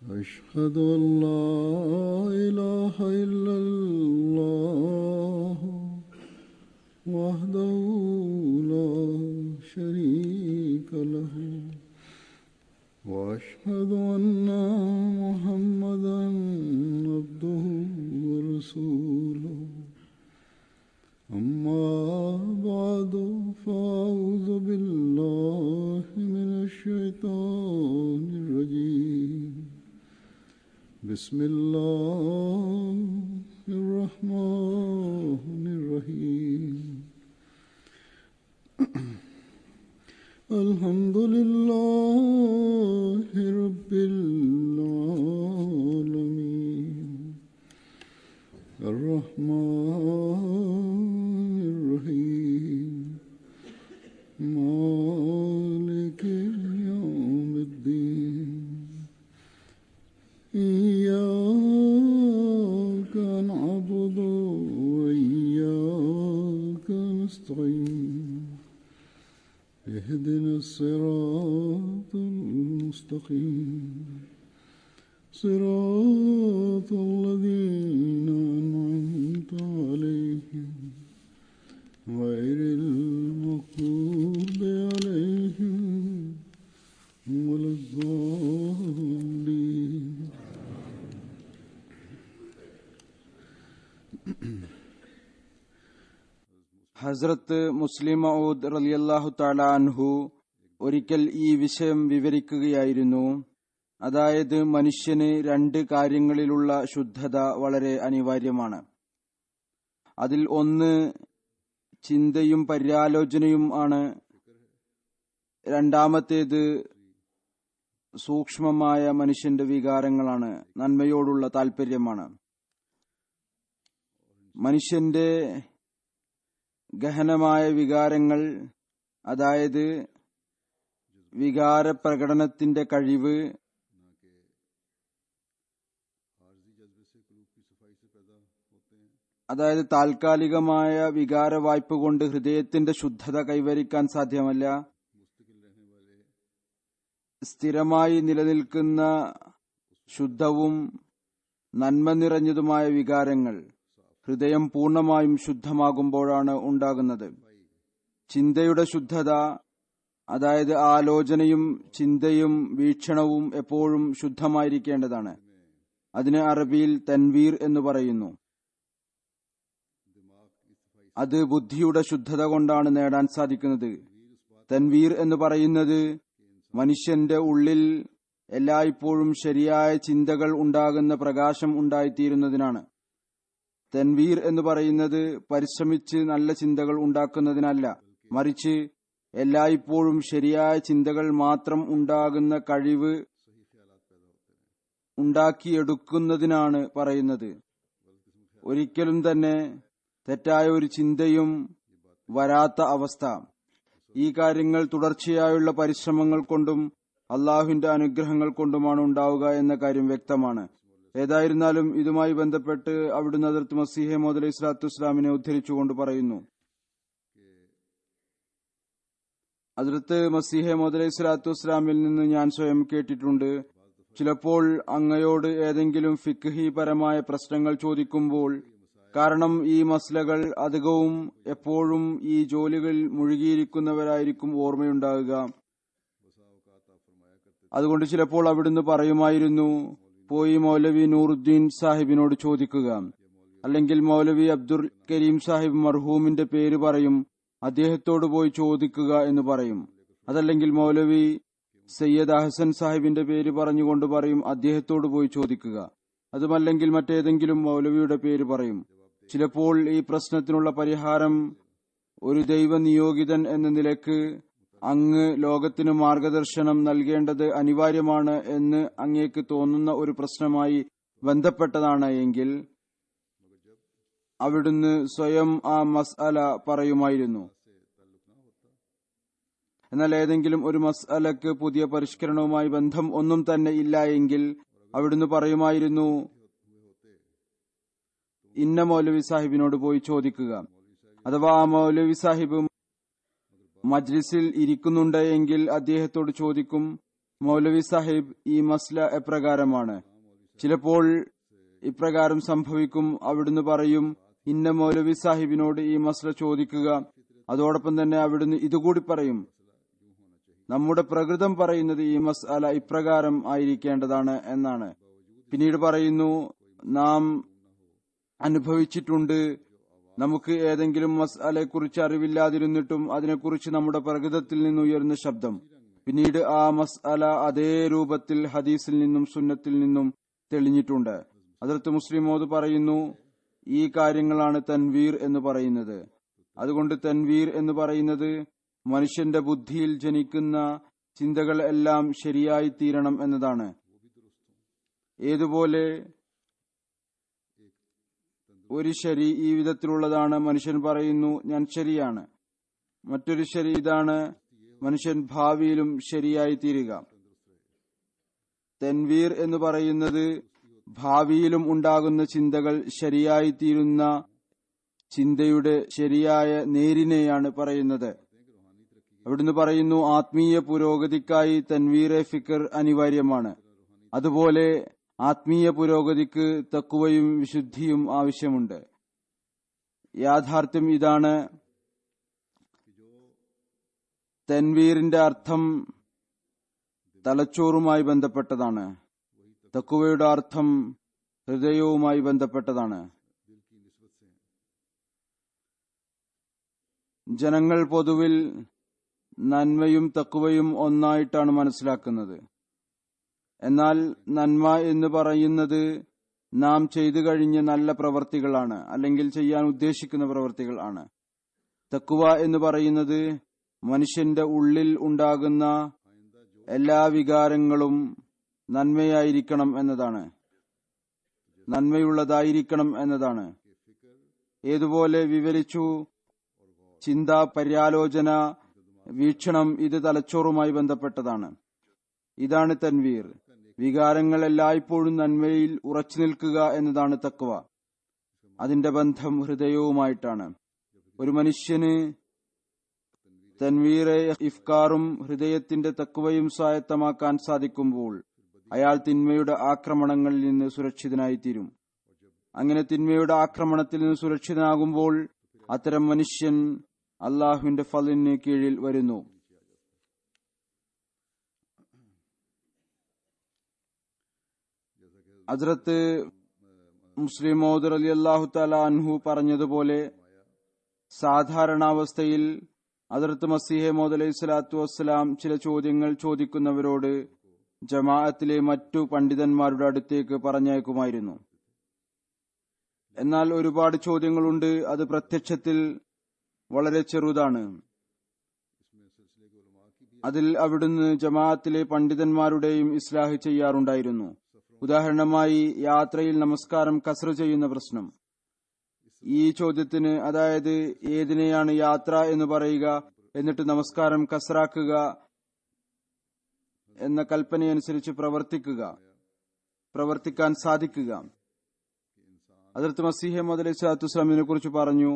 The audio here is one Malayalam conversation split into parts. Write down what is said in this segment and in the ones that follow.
أشهد أن لا إله إلا الله وحده لا شريك له وأشهد أن محمدا عبده ورسوله أما بعد فأعوذ بالله من الشيطان الرجيم بسم الله الرحمن الرحيم الحمد لله رب العالمين الرحمن الرحيم مالك يوم الدين إياك نعبد وإياك نستعين اهدنا الصراط المستقيم صراط الذين أنعمت عليهم غير المغضوب عليهم ولا الضالين ഹസ്രത്ത് മുസ്ലിം മൗദ് റലിയല്ലാഹു താല അൻഹു ഒരിക്കൽ ഈ വിഷയം വിവരിക്കുകയായിരുന്നു അതായത് മനുഷ്യന് രണ്ട് കാര്യങ്ങളിലുള്ള ശുദ്ധത വളരെ അനിവാര്യമാണ് അതിൽ ഒന്ന് ചിന്തയും പര്യാലോചനയും ആണ് രണ്ടാമത്തേത് സൂക്ഷ്മമായ മനുഷ്യന്റെ വികാരങ്ങളാണ് നന്മയോടുള്ള താല്പര്യമാണ് മനുഷ്യന്റെ ഗഹനമായ വികാരങ്ങൾ അതായത് വികാര പ്രകടനത്തിന്റെ കഴിവ് അതായത് താൽക്കാലികമായ വികാര വായ്പ കൊണ്ട് ഹൃദയത്തിന്റെ ശുദ്ധത കൈവരിക്കാൻ സാധ്യമല്ല സ്ഥിരമായി നിലനിൽക്കുന്ന ശുദ്ധവും നന്മ നിറഞ്ഞതുമായ വികാരങ്ങൾ ഹൃദയം പൂർണ്ണമായും ശുദ്ധമാകുമ്പോഴാണ് ഉണ്ടാകുന്നത് ചിന്തയുടെ ശുദ്ധത അതായത് ആലോചനയും ചിന്തയും വീക്ഷണവും എപ്പോഴും ശുദ്ധമായിരിക്കേണ്ടതാണ് അതിന് അറബിയിൽ തൻവീർ എന്ന് പറയുന്നു അത് ബുദ്ധിയുടെ ശുദ്ധത കൊണ്ടാണ് നേടാൻ സാധിക്കുന്നത് തൻവീർ എന്ന് പറയുന്നത് മനുഷ്യന്റെ ഉള്ളിൽ എല്ലായ്പ്പോഴും ശരിയായ ചിന്തകൾ ഉണ്ടാകുന്ന പ്രകാശം ഉണ്ടായിത്തീരുന്നതിനാണ് തൻവീർ എന്ന് പറയുന്നത് പരിശ്രമിച്ച് നല്ല ചിന്തകൾ ഉണ്ടാക്കുന്നതിനല്ല മറിച്ച് എല്ലായ്പ്പോഴും ശരിയായ ചിന്തകൾ മാത്രം ഉണ്ടാകുന്ന കഴിവ് ഉണ്ടാക്കിയെടുക്കുന്നതിനാണ് പറയുന്നത് ഒരിക്കലും തന്നെ തെറ്റായ ഒരു ചിന്തയും വരാത്ത അവസ്ഥ ഈ കാര്യങ്ങൾ തുടർച്ചയായുള്ള പരിശ്രമങ്ങൾ കൊണ്ടും അള്ളാഹുവിന്റെ അനുഗ്രഹങ്ങൾ കൊണ്ടുമാണ് ഉണ്ടാവുക എന്ന കാര്യം വ്യക്തമാണ് ഏതായിരുന്നാലും ഇതുമായി ബന്ധപ്പെട്ട് അവിടുന്ന് അതിർത്ത് മസീഹെ മോദ് ഇസ്ലാത്തു ഇസ്ലാമിനെ ഉദ്ധരിച്ചുകൊണ്ട് പറയുന്നു അതിർത്ത് മസീഹെ മോദ് ഇസ്ലാത്തു ഇസ്ലാമിൽ നിന്ന് ഞാൻ സ്വയം കേട്ടിട്ടുണ്ട് ചിലപ്പോൾ അങ്ങയോട് ഏതെങ്കിലും ഫിഖ്ഹി പരമായ പ്രശ്നങ്ങൾ ചോദിക്കുമ്പോൾ കാരണം ഈ മസ്ലകൾ അധികവും എപ്പോഴും ഈ ജോലികളിൽ മുഴുകിയിരിക്കുന്നവരായിരിക്കും ഓർമ്മയുണ്ടാകുക അതുകൊണ്ട് ചിലപ്പോൾ അവിടുന്ന് പറയുമായിരുന്നു പോയി മൗലവി നൂറുദ്ദീൻ സാഹിബിനോട് ചോദിക്കുക അല്ലെങ്കിൽ മൗലവി അബ്ദുൽ കരീം സാഹിബ് മർഹൂമിന്റെ പേര് പറയും അദ്ദേഹത്തോട് പോയി ചോദിക്കുക എന്ന് പറയും അതല്ലെങ്കിൽ മൗലവി സയ്യദ് അഹസൻ സാഹിബിന്റെ പേര് പറഞ്ഞുകൊണ്ട് പറയും അദ്ദേഹത്തോട് പോയി ചോദിക്കുക അതുമല്ലെങ്കിൽ മറ്റേതെങ്കിലും മൗലവിയുടെ പേര് പറയും ചിലപ്പോൾ ഈ പ്രശ്നത്തിനുള്ള പരിഹാരം ഒരു ദൈവനിയോഗിതൻ എന്ന നിലക്ക് അങ്ങ് ലോകത്തിന് മാർഗദർശനം നൽകേണ്ടത് അനിവാര്യമാണ് എന്ന് അങ്ങേക്ക് തോന്നുന്ന ഒരു പ്രശ്നമായി ബന്ധപ്പെട്ടതാണ് എങ്കിൽ അവിടുന്ന് സ്വയം ആ മസ്അല പറയുമായിരുന്നു എന്നാൽ ഏതെങ്കിലും ഒരു മസ്അലക്ക് പുതിയ പരിഷ്കരണവുമായി ബന്ധം ഒന്നും തന്നെ ഇല്ല എങ്കിൽ അവിടുന്ന് പറയുമായിരുന്നു ഇന്ന മൗലവി സാഹിബിനോട് പോയി ചോദിക്കുക അഥവാ ആ മൗലവി സാഹിബ് മജ്ലിസിൽ ഇരിക്കുന്നുണ്ട് എങ്കിൽ അദ്ദേഹത്തോട് ചോദിക്കും മൗലവി സാഹിബ് ഈ മസ്ല എപ്രകാരമാണ് ചിലപ്പോൾ ഇപ്രകാരം സംഭവിക്കും അവിടുന്ന് പറയും ഇന്ന മൗലവി സാഹിബിനോട് ഈ മസ്ല ചോദിക്കുക അതോടൊപ്പം തന്നെ അവിടുന്ന് ഇതുകൂടി പറയും നമ്മുടെ പ്രകൃതം പറയുന്നത് ഈ മസ്അല ഇപ്രകാരം ആയിരിക്കേണ്ടതാണ് എന്നാണ് പിന്നീട് പറയുന്നു നാം അനുഭവിച്ചിട്ടുണ്ട് നമുക്ക് ഏതെങ്കിലും മസ്അലയെ കുറിച്ച് അറിവില്ലാതിരുന്നിട്ടും അതിനെക്കുറിച്ച് നമ്മുടെ പ്രകൃതത്തിൽ നിന്ന് ഉയർന്ന ശബ്ദം പിന്നീട് ആ മസ്അല അതേ രൂപത്തിൽ ഹദീസിൽ നിന്നും സുന്നത്തിൽ നിന്നും തെളിഞ്ഞിട്ടുണ്ട് അതിർത്ത് മുസ്ലിമോത് പറയുന്നു ഈ കാര്യങ്ങളാണ് തൻവീർ എന്ന് പറയുന്നത് അതുകൊണ്ട് തൻവീർ എന്ന് പറയുന്നത് മനുഷ്യന്റെ ബുദ്ധിയിൽ ജനിക്കുന്ന ചിന്തകൾ എല്ലാം ശരിയായി തീരണം എന്നതാണ് ഏതുപോലെ ഒരു ശരി ഈ വിധത്തിലുള്ളതാണ് മനുഷ്യൻ പറയുന്നു ഞാൻ ശരിയാണ് മറ്റൊരു ശരി ഇതാണ് മനുഷ്യൻ ഭാവിയിലും ശരിയായി തീരുക തെൻവീർ എന്ന് പറയുന്നത് ഭാവിയിലും ഉണ്ടാകുന്ന ചിന്തകൾ ശരിയായി തീരുന്ന ചിന്തയുടെ ശരിയായ നേരിനെയാണ് പറയുന്നത് അവിടുന്ന് പറയുന്നു ആത്മീയ പുരോഗതിക്കായി തൻവീറെ ഫിക്കർ അനിവാര്യമാണ് അതുപോലെ ആത്മീയ പുരോഗതിക്ക് തക്കുവയും വിശുദ്ധിയും ആവശ്യമുണ്ട് യാഥാർത്ഥ്യം ഇതാണ് തൻവീറിന്റെ അർത്ഥം തലച്ചോറുമായി ബന്ധപ്പെട്ടതാണ് തക്കുവയുടെ അർത്ഥം ഹൃദയവുമായി ബന്ധപ്പെട്ടതാണ് ജനങ്ങൾ പൊതുവിൽ നന്മയും തക്കുവയും ഒന്നായിട്ടാണ് മനസ്സിലാക്കുന്നത് എന്നാൽ നന്മ എന്ന് പറയുന്നത് നാം ചെയ്തു കഴിഞ്ഞ നല്ല പ്രവർത്തികളാണ് അല്ലെങ്കിൽ ചെയ്യാൻ ഉദ്ദേശിക്കുന്ന പ്രവർത്തികൾ ആണ് തക്കുവ എന്ന് പറയുന്നത് മനുഷ്യന്റെ ഉള്ളിൽ ഉണ്ടാകുന്ന എല്ലാ വികാരങ്ങളും നന്മയായിരിക്കണം എന്നതാണ് നന്മയുള്ളതായിരിക്കണം എന്നതാണ് ഏതുപോലെ വിവരിച്ചു ചിന്ത പര്യാലോചന വീക്ഷണം ഇത് തലച്ചോറുമായി ബന്ധപ്പെട്ടതാണ് ഇതാണ് തൻവീർ വികാരങ്ങൾ എല്ലായ്പ്പോഴും നന്മയിൽ ഉറച്ചു നിൽക്കുക എന്നതാണ് തക്വ അതിന്റെ ബന്ധം ഹൃദയവുമായിട്ടാണ് ഒരു മനുഷ്യന് തൻവീറെ ഇഫ്കാറും ഹൃദയത്തിന്റെ തക്വയും സ്വായത്തമാക്കാൻ സാധിക്കുമ്പോൾ അയാൾ തിന്മയുടെ ആക്രമണങ്ങളിൽ നിന്ന് സുരക്ഷിതനായി തീരും അങ്ങനെ തിന്മയുടെ ആക്രമണത്തിൽ നിന്ന് സുരക്ഷിതനാകുമ്പോൾ അത്തരം മനുഷ്യൻ അള്ളാഹുവിന്റെ ഫലിന് കീഴിൽ വരുന്നു അതിർത്ത് മുസ്ലിം മോദർ അലി അള്ളാഹു തല അൻഹു പറഞ്ഞതുപോലെ സാധാരണാവസ്ഥയിൽ അതിർത്ത് മസീഹെ മോദ് അലൈഹി സ്വലാത്തു വസ്സലാം ചില ചോദ്യങ്ങൾ ചോദിക്കുന്നവരോട് ജമാഅത്തിലെ മറ്റു പണ്ഡിതന്മാരുടെ അടുത്തേക്ക് പറഞ്ഞയക്കുമായിരുന്നു എന്നാൽ ഒരുപാട് ചോദ്യങ്ങളുണ്ട് അത് പ്രത്യക്ഷത്തിൽ വളരെ ചെറുതാണ് അതിൽ അവിടുന്ന് ജമാഅത്തിലെ പണ്ഡിതന്മാരുടെയും ഇസ്ലാഹ് ചെയ്യാറുണ്ടായിരുന്നു ഉദാഹരണമായി യാത്രയിൽ നമസ്കാരം കസർ ചെയ്യുന്ന പ്രശ്നം ഈ ചോദ്യത്തിന് അതായത് ഏതിനെയാണ് യാത്ര എന്ന് പറയുക എന്നിട്ട് നമസ്കാരം കസറാക്കുക എന്ന കൽപ്പനയനുസരിച്ച് പ്രവർത്തിക്കുക പ്രവർത്തിക്കാൻ സാധിക്കുക അതിർത്ത് മസീഹ മുതലേ സാത്തുസ്ലാമിനെ കുറിച്ച് പറഞ്ഞു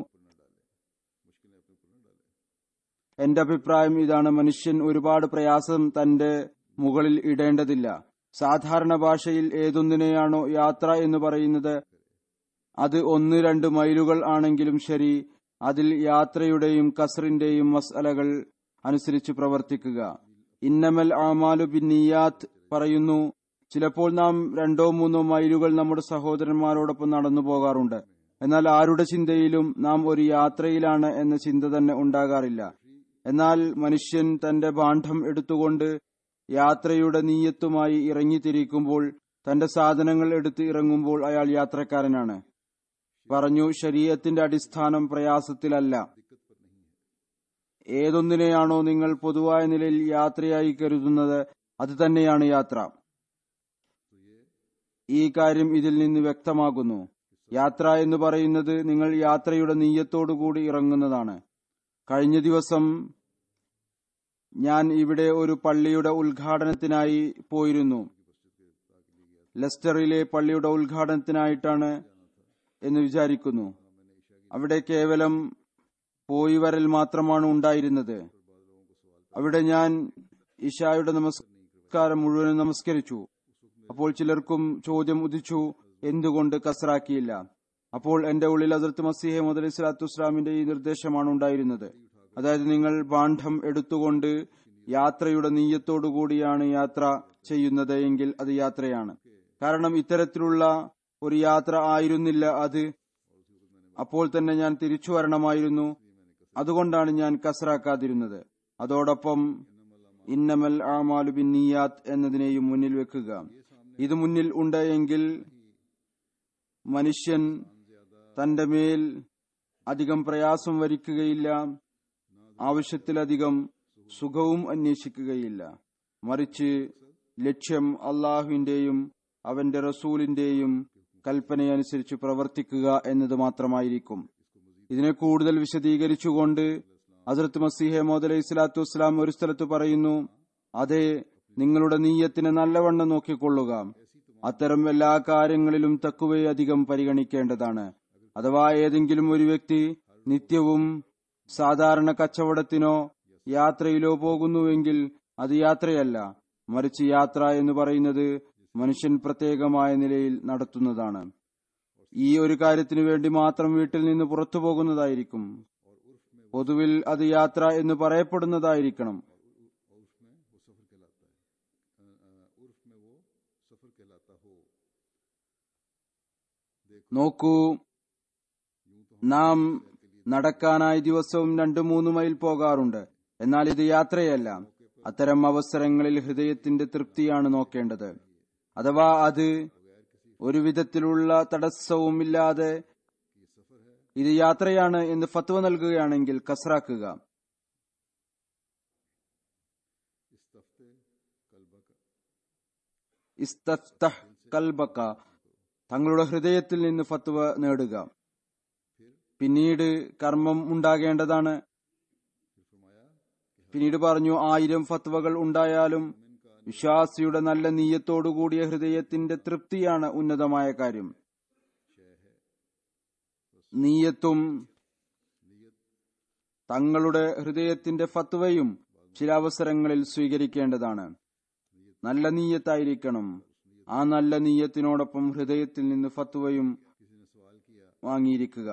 എന്റെ അഭിപ്രായം ഇതാണ് മനുഷ്യൻ ഒരുപാട് പ്രയാസം തന്റെ മുകളിൽ ഇടേണ്ടതില്ല സാധാരണ ഭാഷയിൽ ഏതൊന്നിനെയാണോ യാത്ര എന്ന് പറയുന്നത് അത് ഒന്ന് രണ്ട് മൈലുകൾ ആണെങ്കിലും ശരി അതിൽ യാത്രയുടെയും കസറിന്റെയും മസലകൾ അനുസരിച്ച് പ്രവർത്തിക്കുക ഇന്നമൽ ആമാലു ബിന്നിയാത്ത് പറയുന്നു ചിലപ്പോൾ നാം രണ്ടോ മൂന്നോ മൈലുകൾ നമ്മുടെ സഹോദരന്മാരോടൊപ്പം നടന്നു പോകാറുണ്ട് എന്നാൽ ആരുടെ ചിന്തയിലും നാം ഒരു യാത്രയിലാണ് എന്ന ചിന്ത തന്നെ ഉണ്ടാകാറില്ല എന്നാൽ മനുഷ്യൻ തന്റെ ബാണ്ഡം എടുത്തുകൊണ്ട് യാത്രയുടെ നീയത്തുമായി ഇറങ്ങിത്തിരിക്കുമ്പോൾ തന്റെ സാധനങ്ങൾ എടുത്ത് ഇറങ്ങുമ്പോൾ അയാൾ യാത്രക്കാരനാണ് പറഞ്ഞു ശരീരത്തിന്റെ അടിസ്ഥാനം പ്രയാസത്തിലല്ല ഏതൊന്നിനെയാണോ നിങ്ങൾ പൊതുവായ നിലയിൽ യാത്രയായി കരുതുന്നത് അത് തന്നെയാണ് യാത്ര ഈ കാര്യം ഇതിൽ നിന്ന് വ്യക്തമാകുന്നു യാത്ര എന്ന് പറയുന്നത് നിങ്ങൾ യാത്രയുടെ നീയത്തോടുകൂടി ഇറങ്ങുന്നതാണ് കഴിഞ്ഞ ദിവസം ഞാൻ ഇവിടെ ഒരു പള്ളിയുടെ ഉദ്ഘാടനത്തിനായി പോയിരുന്നു ലെസ്റ്ററിലെ പള്ളിയുടെ ഉദ്ഘാടനത്തിനായിട്ടാണ് എന്ന് വിചാരിക്കുന്നു അവിടെ കേവലം പോയി വരൽ മാത്രമാണ് ഉണ്ടായിരുന്നത് അവിടെ ഞാൻ ഇഷായുടെ നമസ് നമസ്കാരം മുഴുവനും നമസ്കരിച്ചു അപ്പോൾ ചിലർക്കും ചോദ്യം ഉദിച്ചു എന്തുകൊണ്ട് കസറാക്കിയില്ല അപ്പോൾ എന്റെ ഉള്ളിൽ അതിർത്ത് മസീഹെ മുതലി സ്വലാത്തു ഇസ്ലാമിന്റെ ഈ നിർദ്ദേശമാണ് ഉണ്ടായിരുന്നത് അതായത് നിങ്ങൾ ബാണ്ഡം എടുത്തുകൊണ്ട് യാത്രയുടെ നീയത്തോടു കൂടിയാണ് യാത്ര ചെയ്യുന്നത് എങ്കിൽ അത് യാത്രയാണ് കാരണം ഇത്തരത്തിലുള്ള ഒരു യാത്ര ആയിരുന്നില്ല അത് അപ്പോൾ തന്നെ ഞാൻ തിരിച്ചു വരണമായിരുന്നു അതുകൊണ്ടാണ് ഞാൻ കസറാക്കാതിരുന്നത് അതോടൊപ്പം ഇന്നമൽ ആമാലു ബിൻ നിയാത്ത് എന്നതിനെയും മുന്നിൽ വെക്കുക ഇത് മുന്നിൽ ഉണ്ട് എങ്കിൽ മനുഷ്യൻ തന്റെ മേൽ അധികം പ്രയാസം വരിക്കുകയില്ല ആവശ്യത്തിലധികം സുഖവും അന്വേഷിക്കുകയില്ല മറിച്ച് ലക്ഷ്യം അള്ളാഹുവിന്റെയും അവന്റെ റസൂലിന്റെയും കൽപ്പനയനുസരിച്ച് പ്രവർത്തിക്കുക എന്നത് മാത്രമായിരിക്കും ഇതിനെ കൂടുതൽ വിശദീകരിച്ചുകൊണ്ട് ഹസരത്ത് മസീഹെ മോദ് അലൈഹി സ്വലാത്തു വസ്സലാം ഒരു സ്ഥലത്ത് പറയുന്നു അതെ നിങ്ങളുടെ നീയത്തിനെ നല്ലവണ്ണം നോക്കിക്കൊള്ളുക അത്തരം എല്ലാ കാര്യങ്ങളിലും തക്കുവയെ അധികം പരിഗണിക്കേണ്ടതാണ് അഥവാ ഏതെങ്കിലും ഒരു വ്യക്തി നിത്യവും സാധാരണ കച്ചവടത്തിനോ യാത്രയിലോ പോകുന്നുവെങ്കിൽ അത് യാത്രയല്ല മറിച്ച് യാത്ര എന്ന് പറയുന്നത് മനുഷ്യൻ പ്രത്യേകമായ നിലയിൽ നടത്തുന്നതാണ് ഈ ഒരു കാര്യത്തിനു വേണ്ടി മാത്രം വീട്ടിൽ നിന്ന് പുറത്തു പോകുന്നതായിരിക്കും പൊതുവിൽ അത് യാത്ര എന്ന് പറയപ്പെടുന്നതായിരിക്കണം നോക്കൂ നാം നടക്കാനായി ദിവസവും രണ്ടു മൂന്ന് മൈൽ പോകാറുണ്ട് എന്നാൽ ഇത് യാത്രയല്ല അത്തരം അവസരങ്ങളിൽ ഹൃദയത്തിന്റെ തൃപ്തിയാണ് നോക്കേണ്ടത് അഥവാ അത് ഒരു വിധത്തിലുള്ള തടസ്സവുമില്ലാതെ ഇത് യാത്രയാണ് എന്ന് ഫത്വ നൽകുകയാണെങ്കിൽ കസറാക്കുക ഇസ്തഫ്തഹ് കൽബക്ക തങ്ങളുടെ ഹൃദയത്തിൽ നിന്ന് ഫത്വ നേടുക പിന്നീട് കർമ്മം ഉണ്ടാകേണ്ടതാണ് പിന്നീട് പറഞ്ഞു ആയിരം ഫത്വകൾ ഉണ്ടായാലും വിശ്വാസിയുടെ നല്ല നീയത്തോടുകൂടിയ ഹൃദയത്തിന്റെ തൃപ്തിയാണ് ഉന്നതമായ കാര്യം നീയത്തും തങ്ങളുടെ ഹൃദയത്തിന്റെ ഫത്വയും ചില അവസരങ്ങളിൽ സ്വീകരിക്കേണ്ടതാണ് നല്ല നീയത്തായിരിക്കണം ആ നല്ല നീയത്തിനോടൊപ്പം ഹൃദയത്തിൽ നിന്ന് ഫത്വയും വാങ്ങിയിരിക്കുക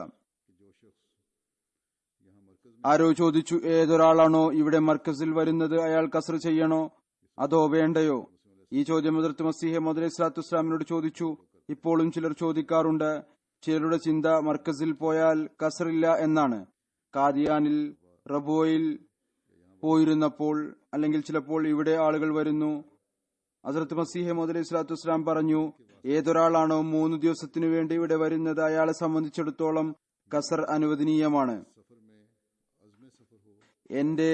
ആരോ ചോദിച്ചു ഏതൊരാളാണോ ഇവിടെ മർക്കസിൽ വരുന്നത് അയാൾ കസർ ചെയ്യണോ അതോ വേണ്ടയോ ഈ ചോദ്യം മുതിർത്ത് മസീഹെ മുതലേ സ്വലാത്തു ഇസ്ലാമിനോട് ചോദിച്ചു ഇപ്പോഴും ചിലർ ചോദിക്കാറുണ്ട് ചിലരുടെ ചിന്ത മർക്കസിൽ പോയാൽ കസറില്ല എന്നാണ് കാദിയാനിൽ റബോയിൽ പോയിരുന്നപ്പോൾ അല്ലെങ്കിൽ ചിലപ്പോൾ ഇവിടെ ആളുകൾ വരുന്നു ഹസരത്ത് മസീഹെ മുതലേ സ്വലാത്തു വസ്സലാം പറഞ്ഞു ഏതൊരാളാണോ മൂന്ന് ദിവസത്തിനു വേണ്ടി ഇവിടെ വരുന്നത് അയാളെ സംബന്ധിച്ചിടത്തോളം കസർ അനുവദനീയമാണ് എന്റെ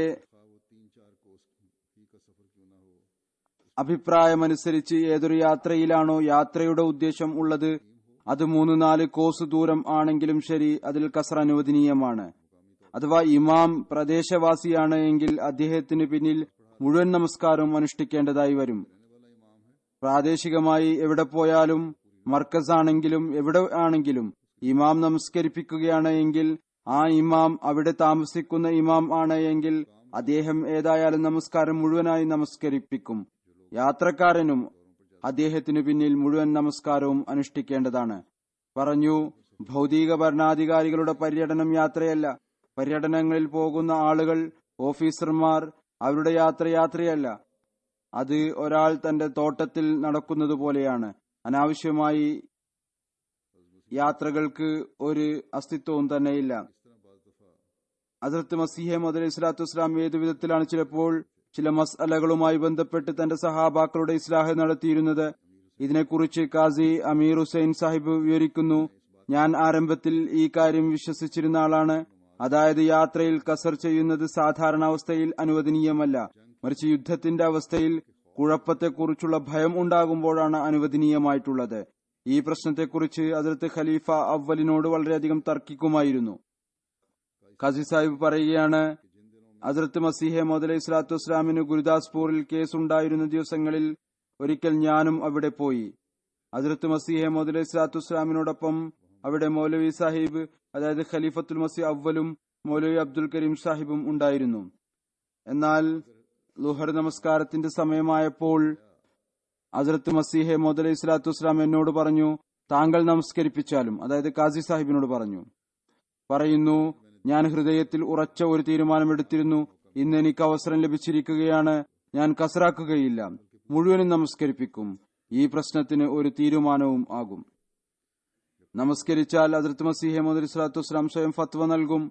അഭിപ്രായമനുസരിച്ച് ഏതൊരു യാത്രയിലാണോ യാത്രയുടെ ഉദ്ദേശം ഉള്ളത് അത് മൂന്ന് നാല് കോസ് ദൂരം ആണെങ്കിലും ശരി അതിൽ കസർ അനുവദനീയമാണ് അഥവാ ഇമാം പ്രദേശവാസിയാണ് എങ്കിൽ അദ്ദേഹത്തിന് പിന്നിൽ മുഴുവൻ നമസ്കാരവും അനുഷ്ഠിക്കേണ്ടതായി വരും പ്രാദേശികമായി എവിടെ പോയാലും മർക്കസ് ആണെങ്കിലും എവിടെ ആണെങ്കിലും ഇമാം നമസ്കരിപ്പിക്കുകയാണ് എങ്കിൽ ആ ഇമാം അവിടെ താമസിക്കുന്ന ഇമാം ആണ് എങ്കിൽ അദ്ദേഹം ഏതായാലും നമസ്കാരം മുഴുവനായി നമസ്കരിപ്പിക്കും യാത്രക്കാരനും അദ്ദേഹത്തിനു പിന്നിൽ മുഴുവൻ നമസ്കാരവും അനുഷ്ഠിക്കേണ്ടതാണ് പറഞ്ഞു ഭൗതിക ഭരണാധികാരികളുടെ പര്യടനം യാത്രയല്ല പര്യടനങ്ങളിൽ പോകുന്ന ആളുകൾ ഓഫീസർമാർ അവരുടെ യാത്ര യാത്രയല്ല അത് ഒരാൾ തന്റെ തോട്ടത്തിൽ നടക്കുന്നത് പോലെയാണ് അനാവശ്യമായി യാത്രകൾക്ക് ഒരു അസ്തിത്വവും തന്നെയില്ല അതിർത്ത് മസീഹെ മുതൽ ഇസ്ലാത്തു ഇസ്ലാം ഏതു വിധത്തിലാണ് ചിലപ്പോൾ ചില മസ്അലകളുമായി ബന്ധപ്പെട്ട് തന്റെ സഹാബാക്കളുടെ ഇസ്ലാഹ് നടത്തിയിരുന്നത് ഇതിനെക്കുറിച്ച് കാസി അമീർ ഹുസൈൻ സാഹിബ് വിവരിക്കുന്നു ഞാൻ ആരംഭത്തിൽ ഈ കാര്യം വിശ്വസിച്ചിരുന്ന ആളാണ് അതായത് യാത്രയിൽ കസർ ചെയ്യുന്നത് സാധാരണ അവസ്ഥയിൽ അനുവദനീയമല്ല മറിച്ച് യുദ്ധത്തിന്റെ അവസ്ഥയിൽ കുഴപ്പത്തെക്കുറിച്ചുള്ള ഭയം ഉണ്ടാകുമ്പോഴാണ് അനുവദനീയമായിട്ടുള്ളത് ഈ പ്രശ്നത്തെക്കുറിച്ച് അതിർത്ത് ഖലീഫ അവലിനോട് വളരെയധികം തർക്കിക്കുമായിരുന്നു ഖസി സാഹിബ് പറയുകയാണ് അതിർത്ത് മസീഹെ മുതലേ ഇസ്ലാത്തു വസ്ലാമിന് ഗുരുദാസ്പൂരിൽ കേസുണ്ടായിരുന്ന ദിവസങ്ങളിൽ ഒരിക്കൽ ഞാനും അവിടെ പോയി അതിർത്ത് മസീഹെ മുതലേ ഇസ്ലാത്തു വസ്ലാമിനോടൊപ്പം അവിടെ മൗലവി സാഹിബ് അതായത് ഖലീഫത്തുൽ മസീ അവലും മൗലവി അബ്ദുൽ കരീം സാഹിബും ഉണ്ടായിരുന്നു എന്നാൽ ലുഹർ നമസ്കാരത്തിന്റെ സമയമായപ്പോൾ ഹസ്രത്ത് മസീഹെ മോദ് അലൈഹി സ്വലാത്തു വസ്സലാം എന്നോട് പറഞ്ഞു താങ്കൾ നമസ്കരിപ്പിച്ചാലും അതായത് കാസി സാഹിബിനോട് പറഞ്ഞു പറയുന്നു ഞാൻ ഹൃദയത്തിൽ ഉറച്ച ഒരു തീരുമാനമെടുത്തിരുന്നു ഇന്ന് എനിക്ക് അവസരം ലഭിച്ചിരിക്കുകയാണ് ഞാൻ കസറാക്കുകയില്ല മുഴുവനും നമസ്കരിപ്പിക്കും ഈ പ്രശ്നത്തിന് ഒരു തീരുമാനവും ആകും നമസ്കരിച്ചാൽ അതിർത്ത് മസീഹെ മുതൽ സ്വലാത്തു വസ്സലാം സ്വയം ഫത്വ നൽകും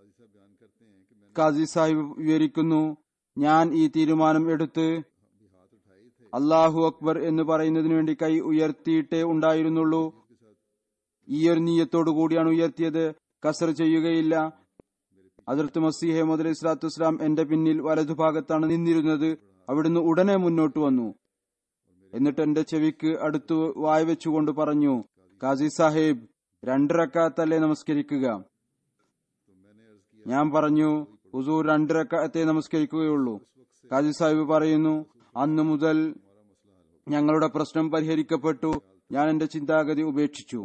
കാസി സാഹിബ് വിവരിക്കുന്നു ഞാൻ ഈ തീരുമാനം എടുത്ത് അള്ളാഹു അക്ബർ എന്ന് പറയുന്നതിനു വേണ്ടി കൈ ഉയർത്തിയിട്ടേ ഉണ്ടായിരുന്നുള്ളൂ ഈ ഒരു നീയത്തോടു കൂടിയാണ് ഉയർത്തിയത് കസർ ചെയ്യുകയില്ല അതിർത്ത് മസീഹെ മുതൽ ഇസ്ലാത്തു വസ്സലാം എന്റെ പിന്നിൽ വലതുഭാഗത്താണ് നിന്നിരുന്നത് അവിടുന്ന് ഉടനെ മുന്നോട്ട് വന്നു എന്നിട്ട് എന്റെ ചെവിക്ക് അടുത്തു വായ വെച്ചുകൊണ്ട് പറഞ്ഞു കാസി സാഹിബ് രണ്ടരക്കാത്തല്ലേ നമസ്കരിക്കുക ഞാൻ പറഞ്ഞു ഹുസൂർ രണ്ടരക്കാത്തെ നമസ്കരിക്കുകയുള്ളൂ കാസി സാഹിബ് പറയുന്നു അന്നു മുതൽ ഞങ്ങളുടെ പ്രശ്നം പരിഹരിക്കപ്പെട്ടു ഞാൻ എന്റെ ചിന്താഗതി ഉപേക്ഷിച്ചു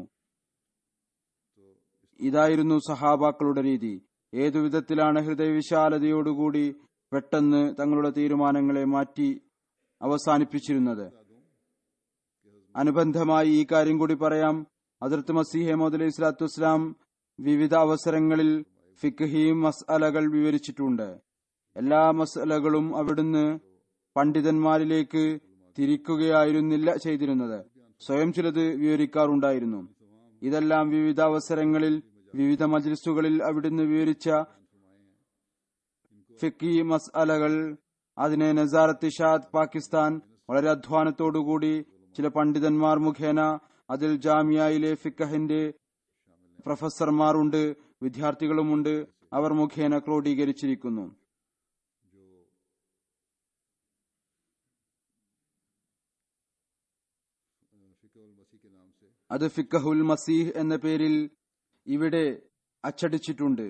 ഇതായിരുന്നു സഹാബാക്കളുടെ രീതി ഏതു വിധത്തിലാണ് ഹൃദയവിശാലതയോടുകൂടി പെട്ടെന്ന് തങ്ങളുടെ തീരുമാനങ്ങളെ മാറ്റി അവസാനിപ്പിച്ചിരുന്നത് അനുബന്ധമായി ഈ കാര്യം കൂടി പറയാം അതിർത്ത് മസീഹെ മോദ് അലൈഹി സ്വലാത്തു വസ്സലാം വിവിധ അവസരങ്ങളിൽ ഫിഖ്ഹി മസ്അലകൾ വിവരിച്ചിട്ടുണ്ട് എല്ലാ മസ്അലകളും അവിടുന്ന് പണ്ഡിതന്മാരിലേക്ക് തിരിക്കുകയായിരുന്നില്ല ചെയ്തിരുന്നത് സ്വയം ചിലത് വിവരിക്കാറുണ്ടായിരുന്നു ഇതെല്ലാം വിവിധ അവസരങ്ങളിൽ വിവിധ മജ്ലിസുകളിൽ അവിടുന്ന് വിവരിച്ച ഫിക്കി മസ്അലകൾ അതിനെ നസാറത്ത് ഷാദ് പാകിസ്ഥാൻ വളരെ അധ്വാനത്തോടുകൂടി ചില പണ്ഡിതന്മാർ മുഖേന അതിൽ ജാമിയയിലെ ഫിക്കഹിന്റെ പ്രൊഫസർമാരുണ്ട് വിദ്യാർത്ഥികളുമുണ്ട് അവർ മുഖേന ക്രോഡീകരിച്ചിരിക്കുന്നു അത് ഫിക്കഹുൽ മസീഹ് എന്ന പേരിൽ ഇവിടെ അച്ചടിച്ചിട്ടുണ്ട്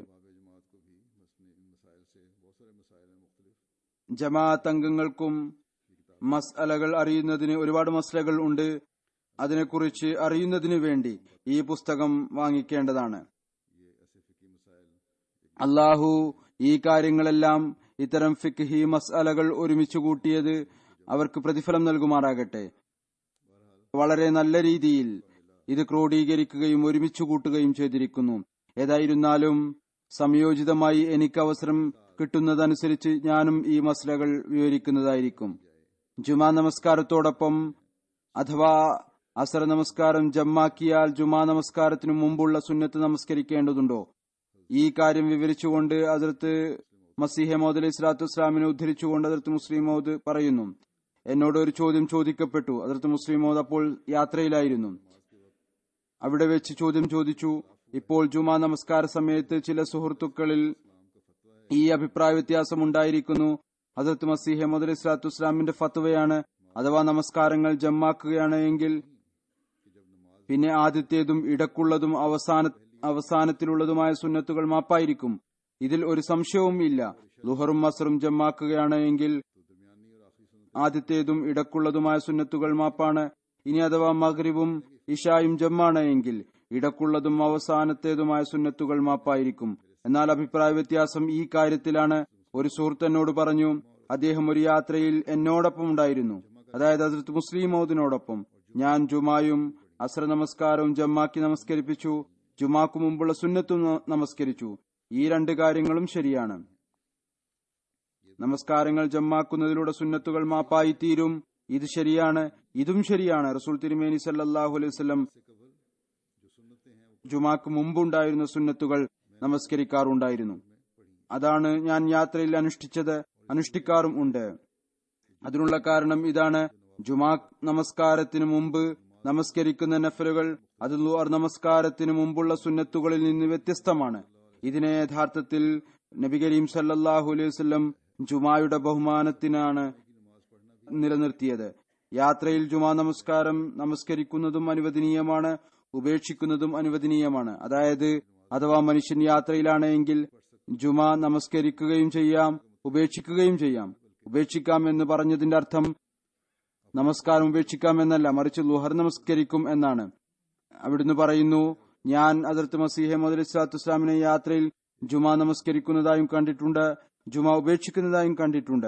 ജമാഅത്ത് അംഗങ്ങൾക്കും മസ്അലകൾ അറിയുന്നതിന് ഒരുപാട് മസ്ലകൾ ഉണ്ട് അതിനെക്കുറിച്ച് അറിയുന്നതിനു വേണ്ടി ഈ പുസ്തകം വാങ്ങിക്കേണ്ടതാണ് അള്ളാഹു ഈ കാര്യങ്ങളെല്ലാം ഇത്തരം ഫിഖ്ഹി മസ്അലകൾ ഒരുമിച്ച് കൂട്ടിയത് അവർക്ക് പ്രതിഫലം നൽകുമാറാകട്ടെ വളരെ നല്ല രീതിയിൽ ഇത് ക്രോഡീകരിക്കുകയും ഒരുമിച്ച് കൂട്ടുകയും ചെയ്തിരിക്കുന്നു ഏതായിരുന്നാലും സംയോജിതമായി എനിക്ക് അവസരം കിട്ടുന്നതനുസരിച്ച് ഞാനും ഈ മസ്ലകൾ വിവരിക്കുന്നതായിരിക്കും ജുമാ നമസ്കാരത്തോടൊപ്പം അഥവാ അസർ നമസ്കാരം ജമ്മാക്കിയാൽ ജുമാ നമസ്കാരത്തിനു മുമ്പുള്ള സുന്നത്ത് നമസ്കരിക്കേണ്ടതുണ്ടോ ഈ കാര്യം വിവരിച്ചുകൊണ്ട് അതിർത്ത് മസീഹെ മോദ് അലൈഹി സ്വലാത്തു വസ്സലാമിനെ ഉദ്ധരിച്ചുകൊണ്ട് അതിർത്ത് മുസ്ലിം മോദ് പറയുന്നു എന്നോട് ഒരു ചോദ്യം ചോദിക്കപ്പെട്ടു അതിർത്ത് മുസ്ലിം മോദ് അപ്പോൾ യാത്രയിലായിരുന്നു അവിടെ വെച്ച് ചോദ്യം ചോദിച്ചു ഇപ്പോൾ ജുമാ നമസ്കാര സമയത്ത് ചില സുഹൃത്തുക്കളിൽ ഈ അഭിപ്രായ വ്യത്യാസം ഉണ്ടായിരിക്കുന്നു ഹസരത്ത് മസീഹ് മുദർ ഇസ്ലാത്തു ഇസ്ലാമിന്റെ ഫത്വയാണ് അഥവാ നമസ്കാരങ്ങൾ ജമ്മാക്കുകയാണ് എങ്കിൽ പിന്നെ ആദ്യത്തേതും ഇടക്കുള്ളതും അവസാന അവസാനത്തിലുള്ളതുമായ സുന്നത്തുകൾ മാപ്പായിരിക്കും ഇതിൽ ഒരു സംശയവും ഇല്ല ലുഹറും മസറും ജമ്മാക്കുകയാണ് എങ്കിൽ ആദ്യത്തേതും ഇടക്കുള്ളതുമായ സുന്നത്തുകൾ മാപ്പാണ് ഇനി അഥവാ മഗ്രിബും ഇഷായും ജമ്മാണ് എങ്കിൽ ഇടക്കുള്ളതും അവസാനത്തേതുമായ സുന്നത്തുകൾ മാപ്പായിരിക്കും എന്നാൽ അഭിപ്രായ വ്യത്യാസം ഈ കാര്യത്തിലാണ് ഒരു സുഹൃത്ത് എന്നോട് പറഞ്ഞു അദ്ദേഹം ഒരു യാത്രയിൽ എന്നോടൊപ്പം ഉണ്ടായിരുന്നു അതായത് അതിർത്ത് മുസ്ലിം മൗദിനോടൊപ്പം ഞാൻ ജുമായും അസ്ര നമസ്കാരവും ജമ്മാക്കി നമസ്കരിപ്പിച്ചു ജുമാക്കു മുമ്പുള്ള സുന്നത്തും ന- നമസ്കരിച്ചു ഈ രണ്ട് കാര്യങ്ങളും ശരിയാണ് നമസ്കാരങ്ങൾ ജമ്മാക്കുന്നതിലൂടെ സുന്നത്തുകൾ മാപ്പായി തീരും ഇത് ശരിയാണ് ഇതും ശരിയാണ് റസൂൽ തിരുമേനി സല്ലല്ലാഹു അലൈഹി വസല്ലം ജുമാക്ക് മുമ്പുണ്ടായിരുന്ന സുന്നത്തുകൾ നമസ്കരിക്കാറുണ്ടായിരുന്നു അതാണ് ഞാൻ യാത്രയിൽ അനുഷ്ഠിച്ചത് അനുഷ്ഠിക്കാറും ഉണ്ട് അതിനുള്ള കാരണം ഇതാണ് ജുമാ നമസ്കാരത്തിന് മുമ്പ് നമസ്കരിക്കുന്ന നഫലുകൾ അത് ലുഅർ നമസ്കാരത്തിന് മുമ്പുള്ള സുന്നത്തുകളിൽ നിന്ന് വ്യത്യസ്തമാണ് ഇതിനെ യഥാർത്ഥത്തിൽ നബി കരീം സല്ലല്ലാഹു അലൈഹി വസല്ലം ജുമായുടെ ബഹുമാനത്തിനാണ് നിലനിർത്തിയത് യാത്രയിൽ ജുമാ നമസ്കാരം നമസ്കരിക്കുന്നതും അനുവദനീയമാണ് ഉപേക്ഷിക്കുന്നതും അനുവദനീയമാണ് അതായത് അഥവാ മനുഷ്യൻ യാത്രയിലാണ് എങ്കിൽ ജുമാ നമസ്കരിക്കുകയും ചെയ്യാം ഉപേക്ഷിക്കുകയും ചെയ്യാം ഉപേക്ഷിക്കാം എന്ന് പറഞ്ഞതിന്റെ അർത്ഥം നമസ്കാരം ഉപേക്ഷിക്കാം എന്നല്ല മറിച്ച് ലുഹർ നമസ്കരിക്കും എന്നാണ് അവിടുന്ന് പറയുന്നു ഞാൻ അതിർത്ത് മസീഹെ മുതൽ ഇസ്ലാത്തു ഇസ്ലാമിനെ യാത്രയിൽ ജുമാ നമസ്കരിക്കുന്നതായും കണ്ടിട്ടുണ്ട് ജുമാ ഉപേക്ഷിക്കുന്നതായും കണ്ടിട്ടുണ്ട്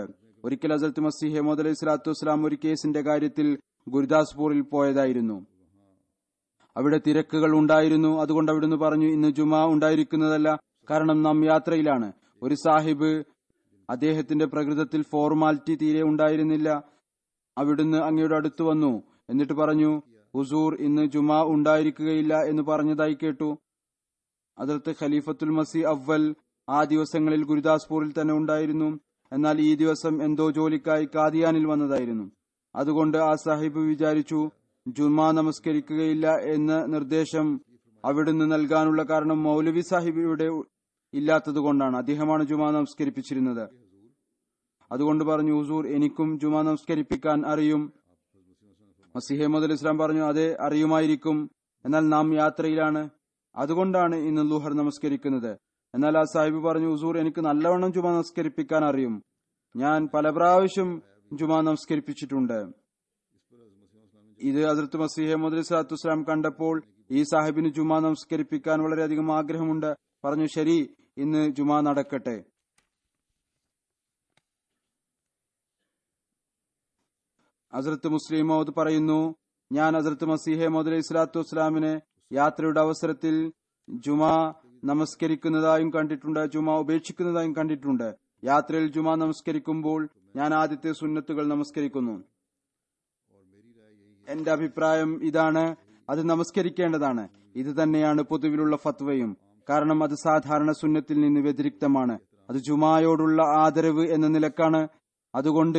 ഒരിക്കൽ ഹസരത്ത് മസീഹെ മോദ് അലൈഹി സ്വലാത്തു വസ്സലാം ഒരു കേസിന്റെ കാര്യത്തിൽ ഗുരുദാസ്പൂരിൽ പോയതായിരുന്നു അവിടെ തിരക്കുകൾ ഉണ്ടായിരുന്നു അതുകൊണ്ട് അവിടുന്ന് പറഞ്ഞു ഇന്ന് ജുമാ ഉണ്ടായിരിക്കുന്നതല്ല കാരണം നാം യാത്രയിലാണ് ഒരു സാഹിബ് അദ്ദേഹത്തിന്റെ പ്രകൃതത്തിൽ ഫോർമാലിറ്റി തീരെ ഉണ്ടായിരുന്നില്ല അവിടുന്ന് അങ്ങയുടെ അടുത്ത് വന്നു എന്നിട്ട് പറഞ്ഞു ഹുസൂർ ഇന്ന് ജുമാ ഉണ്ടായിരിക്കുകയില്ല എന്ന് പറഞ്ഞതായി കേട്ടു അതിർത്ത് ഖലീഫത്തുൽ മസി അവൽ ആ ദിവസങ്ങളിൽ ഗുരുദാസ്പൂരിൽ തന്നെ ഉണ്ടായിരുന്നു എന്നാൽ ഈ ദിവസം എന്തോ ജോലിക്കായി കാദിയാനിൽ വന്നതായിരുന്നു അതുകൊണ്ട് ആ സാഹിബ് വിചാരിച്ചു ജുമാ നമസ്കരിക്കുകയില്ല എന്ന നിർദ്ദേശം അവിടുന്ന് നൽകാനുള്ള കാരണം മൗലവി സാഹിബ് ഇവിടെ ഇല്ലാത്തതുകൊണ്ടാണ് അദ്ദേഹമാണ് ജുമാ നമസ്കരിപ്പിച്ചിരുന്നത് അതുകൊണ്ട് പറഞ്ഞു ഹുസൂർ എനിക്കും ജുമാ നമസ്കരിപ്പിക്കാൻ അറിയും മസിഹെ മുതൽ ഇസ്ലാം പറഞ്ഞു അതെ അറിയുമായിരിക്കും എന്നാൽ നാം യാത്രയിലാണ് അതുകൊണ്ടാണ് ഇന്ന് ലുഹർ നമസ്കരിക്കുന്നത് എന്നാൽ ആ സാഹിബ് പറഞ്ഞു ഹുസൂർ എനിക്ക് നല്ലവണ്ണം ജുമാ നമസ്കരിപ്പിക്കാൻ അറിയും ഞാൻ പല പ്രാവശ്യം ജുമാ നമസ്കരിപ്പിച്ചിട്ടുണ്ട് ഇത് അതിർത്ത് മസീഹെ മുതൽ സ്വലാത്തു വസ്സലാം കണ്ടപ്പോൾ ഈ സാഹിബിന് ജുമാ നമസ്കരിപ്പിക്കാൻ വളരെയധികം ആഗ്രഹമുണ്ട് പറഞ്ഞു ശരി ഇന്ന് ജുമാ നടക്കട്ടെ അസരത്ത് മുസ്ലിം മൗദ് പറയുന്നു ഞാൻ അസരത്ത് മസീഹെ മോദ് അലൈഹി സ്വലാത്തു വസ്സലാമിനെ യാത്രയുടെ അവസരത്തിൽ ജുമാ നമസ്കരിക്കുന്നതായും കണ്ടിട്ടുണ്ട് ജുമാ ഉപേക്ഷിക്കുന്നതായും കണ്ടിട്ടുണ്ട് യാത്രയിൽ ജുമാ നമസ്കരിക്കുമ്പോൾ ഞാൻ ആദ്യത്തെ സുന്നത്തുകൾ നമസ്കരിക്കുന്നു എന്റെ അഭിപ്രായം ഇതാണ് അത് നമസ്കരിക്കേണ്ടതാണ് ഇത് തന്നെയാണ് പൊതുവിലുള്ള ഫത്വയും കാരണം അത് സാധാരണ സുന്നത്തിൽ നിന്ന് വ്യതിരിക്തമാണ് അത് ജുമായോടുള്ള ആദരവ് എന്ന നിലക്കാണ് അതുകൊണ്ട്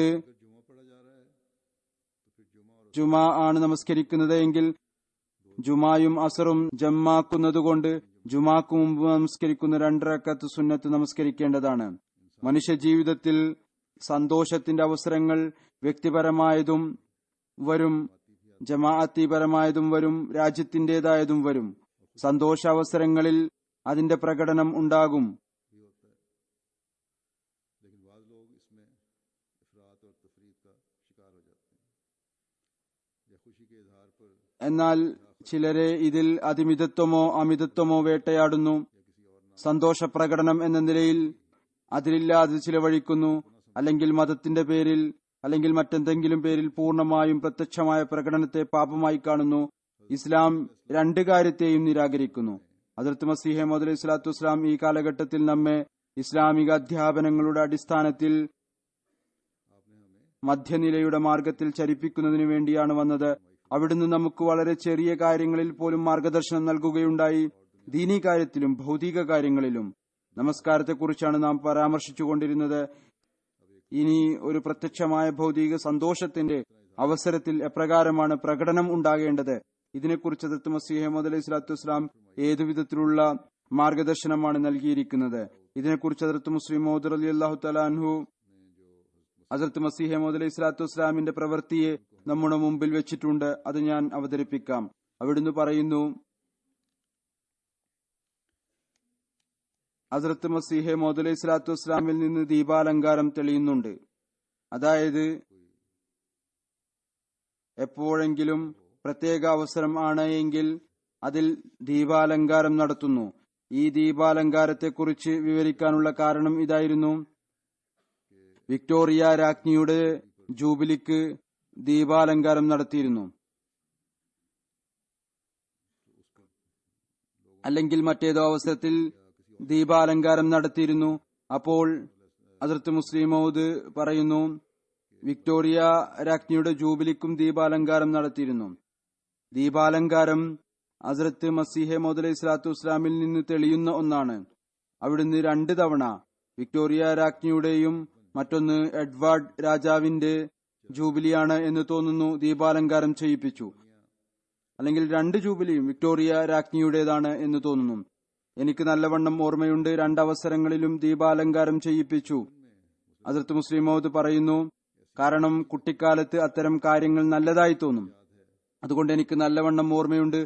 ജുമാ ആണ് നമസ്കരിക്കുന്നത് എങ്കിൽ ജുമായും അസറും ജമ്മാക്കുന്നതുകൊണ്ട് ജുമാക്ക് മുമ്പ് നമസ്കരിക്കുന്ന രണ്ടരക്കത്ത് സുന്നത്ത് നമസ്കരിക്കേണ്ടതാണ് മനുഷ്യ ജീവിതത്തിൽ സന്തോഷത്തിന്റെ അവസരങ്ങൾ വ്യക്തിപരമായതും വരും ജമാഅത്തിപരമായതും വരും രാജ്യത്തിന്റേതായതും വരും സന്തോഷാവസരങ്ങളിൽ അതിന്റെ പ്രകടനം ഉണ്ടാകും लेकिन बाद लोग इसमें अफरात और तफरीत का शिकार हो जाते हैं या खुशी के इजहार पर എന്നാൽ ചിലരെ ഇതിൽ അതിമിതത്വമോ അമിതത്വമോ വേട്ടയാടുന്നു സന്തോഷ പ്രകടനം എന്ന നിലയിൽ അതിലില്ലാതെ ചിലവഴിക്കുന്നു അല്ലെങ്കിൽ മതത്തിന്റെ പേരിൽ അല്ലെങ്കിൽ മറ്റെന്തെങ്കിലും പേരിൽ പൂർണ്ണമായും പ്രത്യക്ഷമായ പ്രകടനത്തെ പാപമായി കാണുന്നു ഇസ്ലാം രണ്ട് കാര്യത്തെയും നിരാകരിക്കുന്നു അതിർത്ത് മസീഹെ മുതൽ ഇസ്ലാത്തു ഇസ്ലാം ഈ കാലഘട്ടത്തിൽ നമ്മെ ഇസ്ലാമിക അധ്യാപനങ്ങളുടെ അടിസ്ഥാനത്തിൽ മധ്യനിലയുടെ മാർഗത്തിൽ ചരിപ്പിക്കുന്നതിനു വേണ്ടിയാണ് വന്നത് അവിടുന്ന് നമുക്ക് വളരെ ചെറിയ കാര്യങ്ങളിൽ പോലും മാർഗദർശനം നൽകുകയുണ്ടായി ദീനീ കാര്യത്തിലും ഭൗതിക കാര്യങ്ങളിലും നമസ്കാരത്തെക്കുറിച്ചാണ് നാം പരാമർശിച്ചുകൊണ്ടിരുന്നത് ഇനി ഒരു പ്രത്യക്ഷമായ ഭൗതിക സന്തോഷത്തിന്റെ അവസരത്തിൽ എപ്രകാരമാണ് പ്രകടനം ഉണ്ടാകേണ്ടത് ഇതിനെക്കുറിച്ച് ദത്ത് മസീഹ് മുഹമ്മദ് അലൈഹി സ്വലാത്തു വസ്സലാം ഏതു വിധത്തിലുള്ള മാർഗദർശനമാണ് നൽകിയിരിക്കുന്നത് ഇതിനെക്കുറിച്ച് അതിർത്ത് മുസ്ലിം മോദർ അലി അള്ളാഹു തലാൻഹു ഹസരത്ത് മസീഹ് മോദ് അലൈഹി സ്വലാത്തു വസ്സലാമിന്റെ പ്രവൃത്തിയെ നമ്മുടെ മുമ്പിൽ വെച്ചിട്ടുണ്ട് അത് ഞാൻ അവതരിപ്പിക്കാം അവിടുന്ന് പറയുന്നു ഹസരത്ത് മസീഹെ മോദ് അലൈഹി സ്വലാത്തു വസ്സലാമിൽ നിന്ന് ദീപാലങ്കാരം തെളിയുന്നുണ്ട് അതായത് എപ്പോഴെങ്കിലും പ്രത്യേക അവസരം ആണ് എങ്കിൽ അതിൽ ദീപാലങ്കാരം നടത്തുന്നു ഈ ദീപാലങ്കാരത്തെക്കുറിച്ച് വിവരിക്കാനുള്ള കാരണം ഇതായിരുന്നു വിക്ടോറിയ രാജ്ഞിയുടെ ജൂബിലിക്ക് ദീപാലങ്കാരം നടത്തിയിരുന്നു അല്ലെങ്കിൽ മറ്റേതോ അവസരത്തിൽ ദീപാലങ്കാരം നടത്തിയിരുന്നു അപ്പോൾ അതിർത്ത് മുസ്ലിം മൗദ് പറയുന്നു വിക്ടോറിയ രാജ്ഞിയുടെ ജൂബിലിക്കും ദീപാലങ്കാരം നടത്തിയിരുന്നു ദീപാലങ്കാരം ഹസ്രത്ത് മസീഹെ മൗദ് അലൈഹി സ്വലാത്തു വസ്സലാമിൽ നിന്ന് തെളിയുന്ന ഒന്നാണ് അവിടുന്ന് രണ്ട് തവണ വിക്ടോറിയ രാജ്ഞിയുടെയും മറ്റൊന്ന് എഡ്വാർഡ് രാജാവിന്റെ ജൂബിലിയാണ് എന്ന് തോന്നുന്നു ദീപാലങ്കാരം ചെയ്യിപ്പിച്ചു അല്ലെങ്കിൽ രണ്ട് ജൂബിലിയും വിക്ടോറിയ രാജ്ഞിയുടേതാണ് എന്ന് തോന്നുന്നു എനിക്ക് നല്ലവണ്ണം ഓർമ്മയുണ്ട് രണ്ടവസരങ്ങളിലും ദീപാലങ്കാരം ചെയ്യിപ്പിച്ചു അതിർത്ത് മുസ്ലിം മൗദ് പറയുന്നു കാരണം കുട്ടിക്കാലത്ത് അത്തരം കാര്യങ്ങൾ നല്ലതായി തോന്നും അതുകൊണ്ട് എനിക്ക് നല്ലവണ്ണം ഓർമ്മയുണ്ട്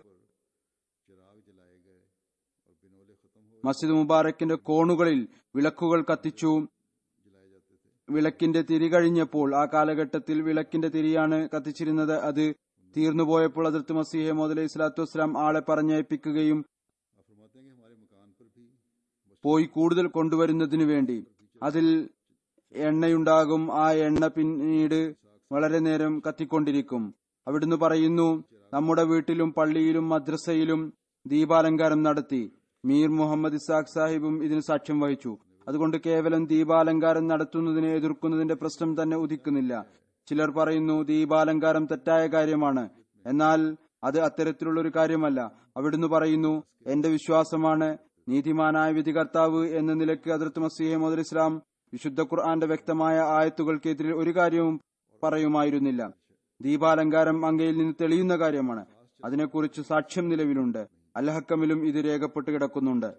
മസ്ജിദ് മുബാറക്കിന്റെ കോണുകളിൽ വിളക്കുകൾ കത്തിച്ചു വിളക്കിന്റെ തിരി കഴിഞ്ഞപ്പോൾ ആ കാലഘട്ടത്തിൽ വിളക്കിന്റെ തിരിയാണ് കത്തിച്ചിരുന്നത് അത് തീർന്നുപോയപ്പോൾ അതിർത്ത് മസീഹെ മോദ് അലൈഹി സ്വലാത്തു വസ്സലാം ആളെ പറഞ്ഞയപ്പിക്കുകയും പോയി കൂടുതൽ കൊണ്ടുവരുന്നതിനു വേണ്ടി അതിൽ എണ്ണയുണ്ടാകും ആ എണ്ണ പിന്നീട് വളരെ നേരം കത്തിക്കൊണ്ടിരിക്കും അവിടുന്ന് പറയുന്നു നമ്മുടെ വീട്ടിലും പള്ളിയിലും മദ്രസയിലും ദീപാലങ്കാരം നടത്തി മീർ മുഹമ്മദ് ഇസാഖ് സാഹിബും ഇതിന് സാക്ഷ്യം വഹിച്ചു അതുകൊണ്ട് കേവലം ദീപാലങ്കാരം നടത്തുന്നതിനെ എതിർക്കുന്നതിന്റെ പ്രശ്നം തന്നെ ഉദിക്കുന്നില്ല ചിലർ പറയുന്നു ദീപാലങ്കാരം തെറ്റായ കാര്യമാണ് എന്നാൽ അത് അത്തരത്തിലുള്ള ഒരു കാര്യമല്ല അവിടുന്ന് പറയുന്നു എന്റെ വിശ്വാസമാണ് നീതിമാനായ വിധികർത്താവ് എന്ന നിലയ്ക്ക് അതിർത്ത് മസീഹെ മുതൽ ഇസ്ലാം വിശുദ്ധ ഖുർആന്റെ വ്യക്തമായ ആയത്തുകൾക്കെതിരെ ഒരു കാര്യവും പറയുമായിരുന്നില്ല ദീപാലങ്കാരം അങ്ങയിൽ നിന്ന് തെളിയുന്ന കാര്യമാണ് അതിനെക്കുറിച്ച് സാക്ഷ്യം നിലവിലുണ്ട് അൽഹക്കമിലും ഇത് രേഖപ്പെട്ട് കിടക്കുന്നുണ്ട്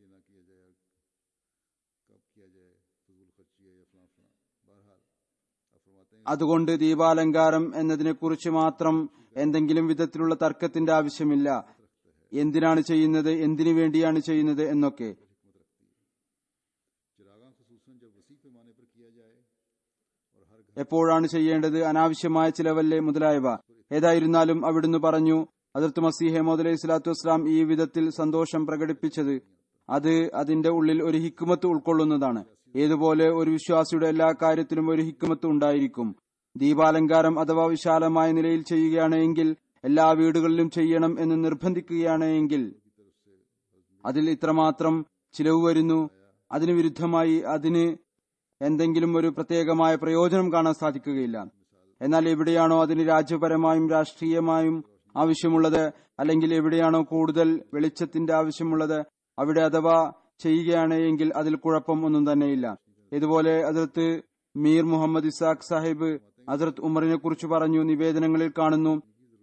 അതുകൊണ്ട് ദീപാലങ്കാരം എന്നതിനെക്കുറിച്ച് മാത്രം എന്തെങ്കിലും വിധത്തിലുള്ള തർക്കത്തിന്റെ ആവശ്യമില്ല എന്തിനാണ് ചെയ്യുന്നത് എന്തിനു വേണ്ടിയാണ് ചെയ്യുന്നത് എന്നൊക്കെ चिरागा खसूसन जब वसी पैमाने पर किया जाए और हर घर എപ്പോഴാണ് ചെയ്യേണ്ടത് അനാവശ്യമായ ചിലവല്ലേ മുതലായവ ഏതായിരുന്നാലും അവിടുന്ന് പറഞ്ഞു അതിർത്ത് മസീഹെ മോദലൈഹി സ്വലാത്തു വസ്സലാം ഈ വിധത്തിൽ സന്തോഷം പ്രകടിപ്പിച്ചത് അത് അതിന്റെ ഉള്ളിൽ ഒരു ഹിക്കുമത്ത് ഉൾക്കൊള്ളുന്നതാണ് ഏതുപോലെ ഒരു വിശ്വാസിയുടെ എല്ലാ കാര്യത്തിലും ഒരു ഹിക്കുമത്ത് ഉണ്ടായിരിക്കും ദീപാലങ്കാരം അഥവാ വിശാലമായ നിലയിൽ ചെയ്യുകയാണ് എങ്കിൽ എല്ലാ വീടുകളിലും ചെയ്യണം എന്ന് നിർബന്ധിക്കുകയാണ് എങ്കിൽ അതിൽ ഇത്രമാത്രം ചിലവ് വരുന്നു അതിന് വിരുദ്ധമായി അതിന് എന്തെങ്കിലും ഒരു പ്രത്യേകമായ പ്രയോജനം കാണാൻ സാധിക്കുകയില്ല എന്നാൽ എവിടെയാണോ അതിന് രാജ്യപരമായും രാഷ്ട്രീയമായും ആവശ്യമുള്ളത് അല്ലെങ്കിൽ എവിടെയാണോ കൂടുതൽ വെളിച്ചത്തിന്റെ ആവശ്യമുള്ളത് അവിടെ അഥവാ ചെയ്യുകയാണ് എങ്കിൽ അതിൽ കുഴപ്പം ഒന്നും തന്നെയില്ല ഇതുപോലെ അതിർത്ത് മീർ മുഹമ്മദ് ഇസാഖ് സാഹിബ് അതിർത്ത് ഉമറിനെ കുറിച്ച് പറഞ്ഞു നിവേദനങ്ങളിൽ കാണുന്നു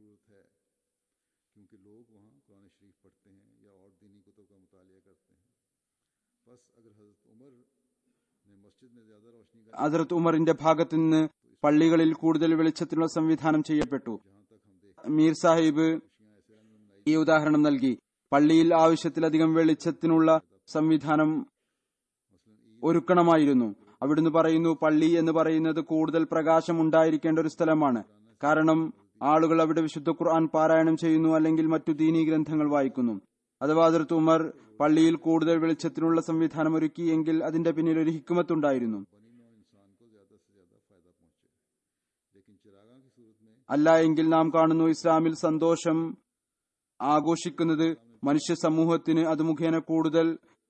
क्योंकि लोग वहाँ कुरान शरीफ पढ़ते हैं या और दीनी कुतुब का मुतालिया करते हैं बस अगर हजरत उमर ने मस्जिद में ज़्यादा रोशनी का അതിർത്ത് ഉമറിന്റെ ഭാഗത്തു നിന്ന് പള്ളികളിൽ കൂടുതൽ വെളിച്ചത്തിനുള്ള സംവിധാനം ചെയ്യപ്പെട്ടു जहाँ तक हम देख മീർ സാഹിബ് खुशियाँ ऐसे रंग में मनाई ഈ ഉദാഹരണം നൽകി പള്ളിയിൽ ആവശ്യത്തിലധികം വെളിച്ചത്തിനുള്ള സംവിധാനം ഒരുക്കണമായിരുന്നു അവിടുന്ന് പറയുന്നു പള്ളി എന്ന് പറയുന്നത് കൂടുതൽ പ്രകാശം ഉണ്ടായിരിക്കേണ്ട ഒരു സ്ഥലമാണ് കാരണം ആളുകൾ അവിടെ വിശുദ്ധ ഖുർആൻ പാരായണം ചെയ്യുന്നു അല്ലെങ്കിൽ മറ്റു ദീനീ ഗ്രന്ഥങ്ങൾ വായിക്കുന്നു അഥവാ അതിർത്ത് ഉമർ പള്ളിയിൽ കൂടുതൽ വെളിച്ചത്തിനുള്ള സംവിധാനം ഒരുക്കിയെങ്കിൽ അതിന്റെ പിന്നിൽ ഒരു ഹിക്കുമത്തുണ്ടായിരുന്നു बनी नौ इंसान को ज़्यादा से ज़्यादा फ़ायदा पहुँचे लेकिन चिरागा की सूरत में അല്ല എങ്കിൽ നാം കാണുന്നു ഇസ്ലാമിൽ സന്തോഷം ആഘോഷിക്കുന്നത് മനുഷ്യ സമൂഹത്തിന് അത് മുഖേന കൂടുതൽ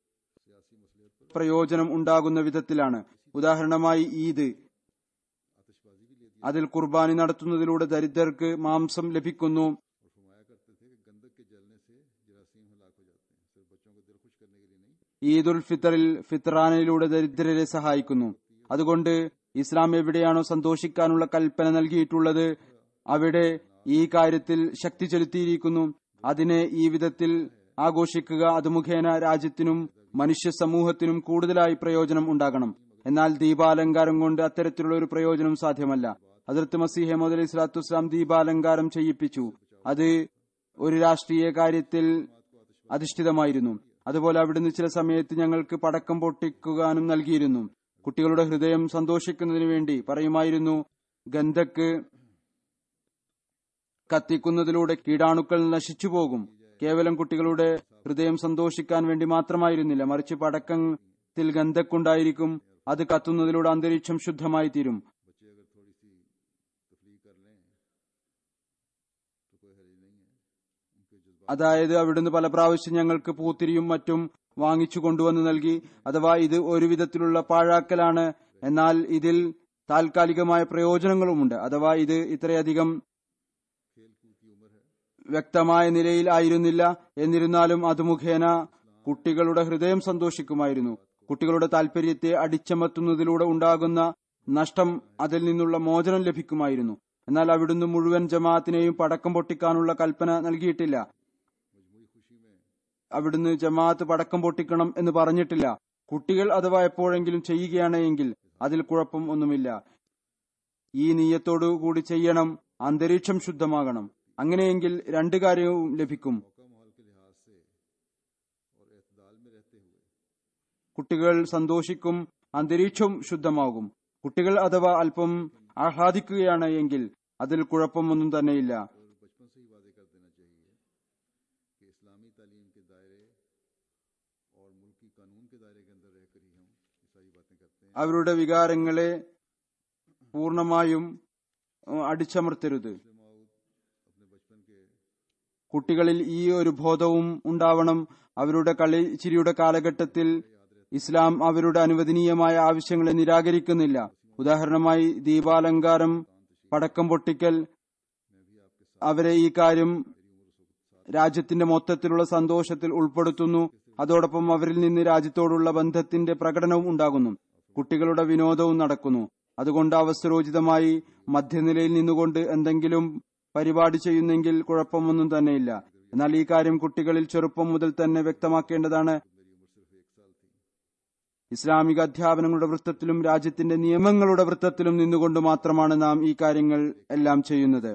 പ്രയോജനം ഉണ്ടാകുന്ന വിധത്തിലാണ് ഉദാഹരണമായി ഈദ് आतिशबाजी भी ले दी അതിൽ കുർബാനി നടത്തുന്നതിലൂടെ ദരിദ്രർക്ക് മാംസം ലഭിക്കുന്നു और फरमाया करते थे कि गंदक के जलने से जरासीम हलाक हो जाते हैं सिर्फ बच्चों को दिल खुश करने के लिए नहीं ഈദുൽ ഫിത്തറിൽ ഫിത്റാനയിലൂടെ ദരിദ്രരെ സഹായിക്കുന്നു അതുകൊണ്ട് ഇസ്ലാം എവിടെയാണോ സന്തോഷിക്കാനുള്ള കൽപ്പന നൽകിയിട്ടുള്ളത് അവിടെ ഈ കാര്യത്തിൽ ശക്തി ചെലുത്തിയിരിക്കുന്നു അതിനെ ഈ വിധത്തിൽ ആഘോഷിക്കുക അത് മുഖേന രാജ്യത്തിനും മനുഷ്യ സമൂഹത്തിനും കൂടുതലായി പ്രയോജനം ഉണ്ടാകണം എന്നാൽ ദീപാലങ്കാരം കൊണ്ട് അത്തരത്തിലുള്ള ഒരു പ്രയോജനം സാധ്യമല്ല അതിർത്ത് മസീഹ് മോദ് അലൈഹി സ്വലാത്തു വസ്സലാം ദീപാലങ്കാരം ചെയ്യിപ്പിച്ചു അത് ഒരു രാഷ്ട്രീയ കാര്യത്തിൽ അധിഷ്ഠിതമായിരുന്നു അതുപോലെ അവിടുന്ന് ചില സമയത്ത് ഞങ്ങൾക്ക് പടക്കം പൊട്ടിക്കുവാനും നൽകിയിരുന്നു കുട്ടികളുടെ ഹൃദയം സന്തോഷിക്കുന്നതിന് വേണ്ടി പറയുമായിരുന്നു ഗന്ധക്ക് കത്തിക്കുന്നതിലൂടെ കീടാണുക്കൾ നശിച്ചുപോകും കേവലം കുട്ടികളുടെ ഹൃദയം സന്തോഷിക്കാൻ വേണ്ടി മാത്രമായിരുന്നില്ല മറിച്ച് പടക്കത്തിൽ ഗന്ധക്കുണ്ടായിരിക്കും അത് കത്തുന്നതിലൂടെ അന്തരീക്ഷം ശുദ്ധമായി തീരും बच्चे अगर थोड़ी सी तफली कर लें तो कोई हर्ज नहीं है उनके जज्बात അതായത് അവിടുന്ന് പല പ്രാവശ്യം ഞങ്ങൾക്ക് പൂത്തിരിയും മറ്റും വാങ്ങിച്ചു കൊണ്ടുവന്ന് നൽകി അഥവാ ഇത് ഒരു വിധത്തിലുള്ള പാഴാക്കലാണ് എന്നാൽ ഇതിൽ താൽക്കാലികമായ പ്രയോജനങ്ങളുമുണ്ട് അഥവാ ഇത് ഇത്രയധികം खेल कूद की उम्र है വ്യക്തമായ നിലയിൽ ആയിരുന്നില്ല എന്നിരുന്നാലും അത് മുഖേന കുട്ടികളുടെ ഹൃദയം സന്തോഷിക്കുമായിരുന്നു കുട്ടികളുടെ താൽപര്യത്തെ അടിച്ചമർത്തുന്നതിലൂടെ ഉണ്ടാകുന്ന നഷ്ടം അതിൽ നിന്നുള്ള മോചനം ലഭിക്കുമായിരുന്നു എന്നാൽ അവിടുന്ന് മുഴുവൻ ജമാഅത്തിനെയും പടക്കം പൊട്ടിക്കാനുള്ള കൽപ്പന നൽകിയിട്ടില്ല मजमूई खुशी में അവിടുന്ന് ജമാഅത്ത് പടക്കം പൊട്ടിക്കണം എന്ന് പറഞ്ഞിട്ടില്ല കുട്ടികൾ അഥവാ എപ്പോഴെങ്കിലും ചെയ്യുകയാണ് എങ്കിൽ അതിൽ കുഴപ്പം ഒന്നുമില്ല ഈ നീയത്തോടു കൂടി ചെയ്യണം അന്തരീക്ഷം ശുദ്ധമാകണം അങ്ങനെയെങ്കിൽ രണ്ട് കാര്യവും ലഭിക്കും मौका माहौल के लिहाज से और एतदाल में रहते हुए കുട്ടികൾ സന്തോഷിക്കും അന്തരീക്ഷവും ശുദ്ധമാകും കുട്ടികൾ അഥവാ അല്പം ആഹ്ലാദിക്കുകയാണ് എങ്കിൽ അതിൽ കുഴപ്പമൊന്നും തന്നെയില്ല और बचपन से ही वादे कर देना चाहिए कि इस्लामी तालीम के दायरे और मुल्की कानून के दायरे के अंदर रहकर ही हम അവരുടെ വികാരങ്ങളെ പൂർണ്ണമായും ഏഹ്, അടിച്ചമർത്തരുത് കുട്ടികളിൽ ഈ ഒരു ബോധവും ഉണ്ടാവണം അവരുടെ കളി ചിരിയുടെ കാലഘട്ടത്തിൽ ഇസ്ലാം അവരുടെ അനുവദനീയമായ ആവശ്യങ്ങളെ നിരാകരിക്കുന്നില്ല ഉദാഹരണമായി ദീപാലങ്കാരം പടക്കം പൊട്ടിക്കൽ അവരെ ഈ കാര്യം രാജ്യത്തിന്റെ മൊത്തത്തിലുള്ള സന്തോഷത്തിൽ ഉൾപ്പെടുത്തുന്നു അതോടൊപ്പം അവരിൽ നിന്ന് രാജ്യത്തോടുള്ള ബന്ധത്തിന്റെ പ്രകടനവും ഉണ്ടാകുന്നു കുട്ടികളുടെ വിനോദവും നടക്കുന്നു അതുകൊണ്ട് അവസരോചിതമായി മധ്യനിലയിൽ നിന്നുകൊണ്ട് എന്തെങ്കിലും പരിപാടി ചെയ്യുന്നെങ്കിൽ കുഴപ്പമൊന്നും തന്നെയില്ല എന്നാൽ ഈ കാര്യം കുട്ടികളിൽ ചെറുപ്പം മുതൽ തന്നെ വ്യക്തമാക്കേണ്ടതാണ് ഇസ്ലാമിക അധ്യാപനങ്ങളുടെ വൃത്തത്തിലും രാജ്യത്തിന്റെ നിയമങ്ങളുടെ വൃത്തത്തിലും നിന്നുകൊണ്ട് മാത്രമാണ് നാം ഈ കാര്യങ്ങൾ എല്ലാം ചെയ്യുന്നത്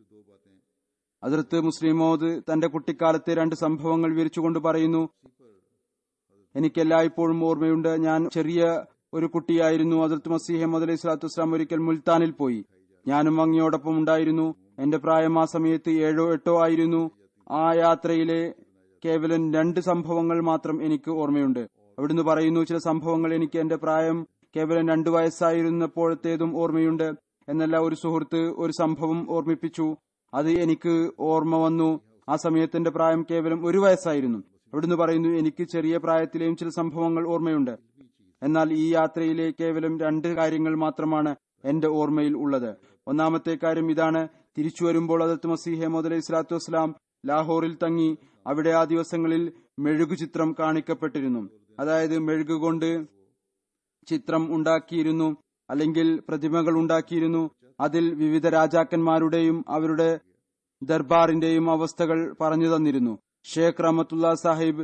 അതിർത്ത് മുസ്ലിമോദ് തന്റെ കുട്ടിക്കാലത്തെ രണ്ട് സംഭവങ്ങൾ വിവരിച്ചുകൊണ്ട് പറയുന്നു എനിക്കെല്ലായ്പ്പോഴും ഓർമ്മയുണ്ട് ഞാൻ ചെറിയ ഒരു കുട്ടിയായിരുന്നു അതിർത്ത് മസീഹ് അലൈഹി സ്വലാത്തു വസ്സലാം ഒരിക്കൽ മുൽത്താനിൽ പോയി ഞാനും അങ്ങയോടൊപ്പം ഉണ്ടായിരുന്നു എന്റെ പ്രായം ആ സമയത്ത് ഏഴോ എട്ടോ ആയിരുന്നു ആ യാത്രയിലെ കേവലം രണ്ട് സംഭവങ്ങൾ മാത്രം എനിക്ക് ഓർമ്മയുണ്ട് അവിടുന്ന് പറയുന്നു ചില സംഭവങ്ങൾ എനിക്ക് എന്റെ പ്രായം കേവലം രണ്ടു വയസ്സായിരുന്നപ്പോഴത്തേതും ഓർമ്മയുണ്ട് എന്നല്ല ഒരു സുഹൃത്ത് ഒരു സംഭവം ഓർമ്മിപ്പിച്ചു അത് എനിക്ക് ഓർമ്മ വന്നു ആ സമയത്ത് എന്റെ പ്രായം കേവലം ഒരു വയസ്സായിരുന്നു അവിടുന്ന് പറയുന്നു എനിക്ക് ചെറിയ പ്രായത്തിലെയും ചില സംഭവങ്ങൾ ഓർമ്മയുണ്ട് എന്നാൽ ഈ യാത്രയിലെ കേവലം രണ്ട് കാര്യങ്ങൾ മാത്രമാണ് എന്റെ ഓർമ്മയിൽ ഉള്ളത് ഒന്നാമത്തെ കാര്യം ഇതാണ് തിരിച്ചു വരുമ്പോൾ അതത്ത് മസീഹെ അലൈഹി സ്വലാത്തു വസ്സലാം ലാഹോറിൽ തങ്ങി അവിടെ ആ ദിവസങ്ങളിൽ മെഴുകു ചിത്രം കാണിക്കപ്പെട്ടിരുന്നു അതായത് മെഴുകു കൊണ്ട് ചിത്രം ഉണ്ടാക്കിയിരുന്നു അല്ലെങ്കിൽ പ്രതിമകൾ ഉണ്ടാക്കിയിരുന്നു അതിൽ വിവിധ രാജാക്കന്മാരുടെയും അവരുടെ ദർബാറിന്റെയും അവസ്ഥകൾ പറഞ്ഞു തന്നിരുന്നു ഷേഖ് റഹമത്തുള്ള സാഹിബ്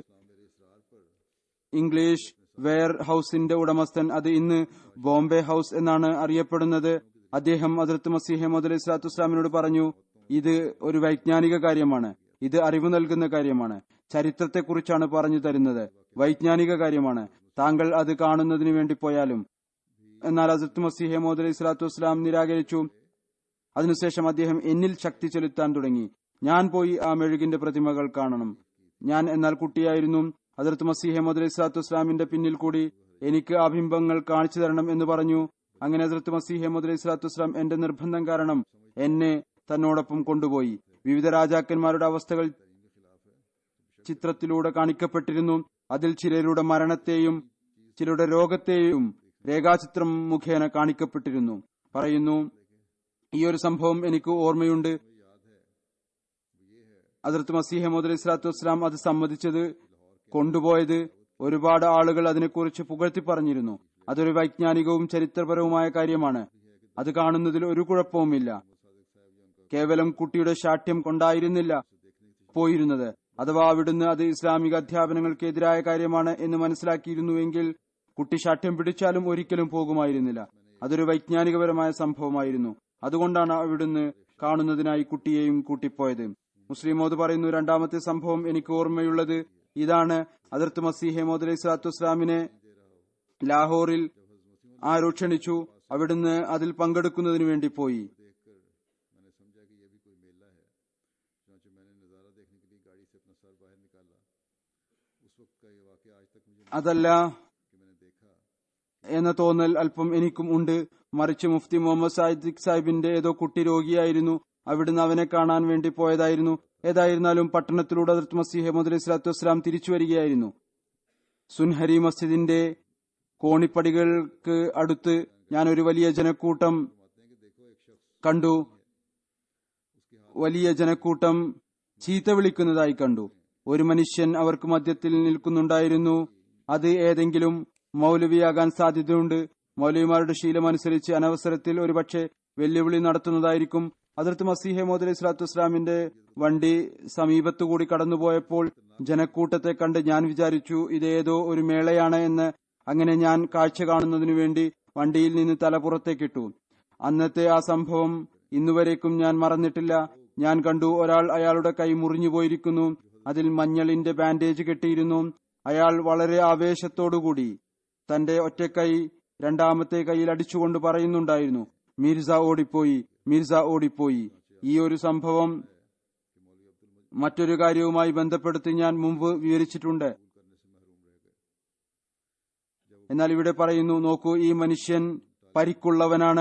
ഇംഗ്ലീഷ് വെയർ ഹൌസിന്റെ ഉടമസ്ഥൻ അത് ഇന്ന് ബോംബെ ഹൌസ് എന്നാണ് അറിയപ്പെടുന്നത് അദ്ദേഹം അതിർത്ത് മസീഹ് അലൈഹി സ്വലാത്തു വസ്സലാമിനോട് പറഞ്ഞു ഇത് ഒരു വൈജ്ഞാനിക കാര്യമാണ് ഇത് അറിവ് നൽകുന്ന കാര്യമാണ് ചരിത്രത്തെക്കുറിച്ചാണ് പറഞ്ഞു തരുന്നത് വൈജ്ഞാനിക കാര്യമാണ് താങ്കൾ അത് കാണുന്നതിന് വേണ്ടി പോയാലും എന്നാൽ അസത്ത് മസീഹ് മോദ് അലൈഹി സ്വലാത്തു വസ്സലാം നിരാകരിച്ചു അതിനുശേഷം അദ്ദേഹം എന്നിൽ ശക്തി ചെലുത്താൻ തുടങ്ങി ഞാൻ പോയി ആ മെഴുകിന്റെ പ്രതിമകൾ കാണണം ഞാൻ എന്നാൽ കുട്ടിയായിരുന്നു അതിർത്ത് മസീഹ് മോദ് അലൈഹി സ്വലാത്തു വസ്സലാമിന്റെ പിന്നിൽ കൂടി എനിക്ക് ആ ബിംബങ്ങൾ കാണിച്ചു തരണം എന്ന് പറഞ്ഞു അങ്ങനെ അതിർത്ത് മസീഹ് മോദ് അലൈഹി സ്വലാത്തു വസ്സലാം എന്റെ നിർബന്ധം കാരണം എന്നെ തന്നോടൊപ്പം കൊണ്ടുപോയി വിവിധ രാജാക്കന്മാരുടെ അവസ്ഥകൾ ചിത്രത്തിലൂടെ കാണിക്കപ്പെട്ടിരുന്നു അതിൽ ചിലരുടെ മരണത്തെയും ചിലരുടെ രോഗത്തെയും രേഖാചിത്രം മുഖേന കാണിക്കപ്പെട്ടിരുന്നു പറയുന്നു ഈ ഒരു സംഭവം എനിക്ക് ഓർമ്മയുണ്ട് അതിർത്ത് മസീഹ് മോദ് അലൈഹി സ്വലാത്തു വസ്സലാം അത് സമ്മതിച്ചത് കൊണ്ടുപോയത് ഒരുപാട് ആളുകൾ അതിനെക്കുറിച്ച് പുകഴ്ത്തി പറഞ്ഞിരുന്നു അതൊരു വൈജ്ഞാനികവും ചരിത്രപരവുമായ കാര്യമാണ് അത് കാണുന്നതിൽ ഒരു കുഴപ്പവുമില്ല കേവലം കുട്ടിയുടെ ശാഠ്യം കൊണ്ടായിരുന്നില്ല പോയിരുന്നത് അഥവാ അവിടുന്ന് അത് ഇസ്ലാമിക അധ്യാപനങ്ങൾക്കെതിരായ കാര്യമാണ് എന്ന് മനസ്സിലാക്കിയിരുന്നുവെങ്കിൽ കുട്ടി ശാഠ്യം പിടിച്ചാലും ഒരിക്കലും പോകുമായിരുന്നില്ല അതൊരു വൈജ്ഞാനികപരമായ സംഭവമായിരുന്നു അതുകൊണ്ടാണ് അവിടുന്ന് കാണുന്നതിനായി കുട്ടിയെയും കൂട്ടിപ്പോയത് മുസ്ലിം മോദ് പറയുന്നു രണ്ടാമത്തെ സംഭവം എനിക്ക് ഓർമ്മയുള്ളത് ഇതാണ് അതിർത്ത് മസീഹെ മോദ് അലൈഹി സ്വലാത്തു വസ്സലാമിനെ ലാഹോറിൽ ആരോ ക്ഷണിച്ചു അവിടുന്ന് അതിൽ പങ്കെടുക്കുന്നതിന് വേണ്ടി പോയി मैंने समझा कि ये भी कोई मेला है चुनाचे मैंने नज़ारा देखने के लिए गाड़ी से अपना सर बाहर निकाला उस वक्त का ये वाक़ आज तक मुझे അതല്ല कि मैंने देखा എന്ന തോന്നൽ അല്പം എനിക്കും ഉണ്ട് മറിച്ച് മുഫ്തി മുഹമ്മദ് സാദിഖ് സാഹിബിന്റെ ഏതോ കുട്ടി രോഗിയായിരുന്നു അവിടുന്ന് അവനെ കാണാൻ വേണ്ടി പോയതായിരുന്നു ഏതായിരുന്നാലും പട്ടണത്തിലൂടെ അതിർത്ത് മസീഹ് മുദലി സ്വലാത്തു വസ്സലാം തിരിച്ചു വരികയായിരുന്നു സുൻഹരി മസ്ജിദിന്റെ കോണിപ്പടികൾക്ക് അടുത്ത് ഞാൻ ഒരു വലിയ ജനക്കൂട്ടം കണ്ടു വലിയ ജനക്കൂട്ടം ചീത്ത വിളിക്കുന്നതായി കണ്ടു ഒരു മനുഷ്യൻ അവർക്ക് മധ്യത്തിൽ നിൽക്കുന്നുണ്ടായിരുന്നു അത് ഏതെങ്കിലും മൗലവിയാകാൻ സാധ്യതയുണ്ട് മൗലവിമാരുടെ ശീലമനുസരിച്ച് അനവസരത്തിൽ ഒരുപക്ഷെ വെല്ലുവിളി നടത്തുന്നതായിരിക്കും അതിർത്ത് മസീഹെ മോദ് സ്വലാത്തു വസ്സലാമിന്റെ വണ്ടി സമീപത്തുകൂടി കടന്നുപോയപ്പോൾ ജനക്കൂട്ടത്തെ കണ്ട് ഞാൻ വിചാരിച്ചു ഇതേതോ ഒരു മേളയാണ് എന്ന് അങ്ങനെ ഞാൻ കാഴ്ച കാണുന്നതിനു വേണ്ടി വണ്ടിയിൽ നിന്ന് തല പുറത്തേക്കിട്ടു അന്നത്തെ ആ സംഭവം ഇന്നുവരേക്കും ഞാൻ മറന്നിട്ടില്ല ഞാൻ കണ്ടു ഒരാൾ അയാളുടെ കൈ മുറിഞ്ഞു പോയിരിക്കുന്നു അതിൽ മഞ്ഞളിന്റെ ബാൻഡേജ് കെട്ടിയിരുന്നു അയാൾ വളരെ ആവേശത്തോടുകൂടി തന്റെ ഒറ്റക്കൈ രണ്ടാമത്തെ കൈയിൽ അടിച്ചുകൊണ്ട് പറയുന്നുണ്ടായിരുന്നു മിർസ ഓടിപ്പോയി മിർസ ഓടിപ്പോയി ഈ ഒരു സംഭവം മറ്റൊരു കാര്യവുമായി ബന്ധപ്പെടുത്തി ഞാൻ മുമ്പ് വിവരിച്ചിട്ടുണ്ട് എന്നാൽ ഇവിടെ പറയുന്നു നോക്കൂ ഈ മനുഷ്യൻ പരിക്കുള്ളവനാണ്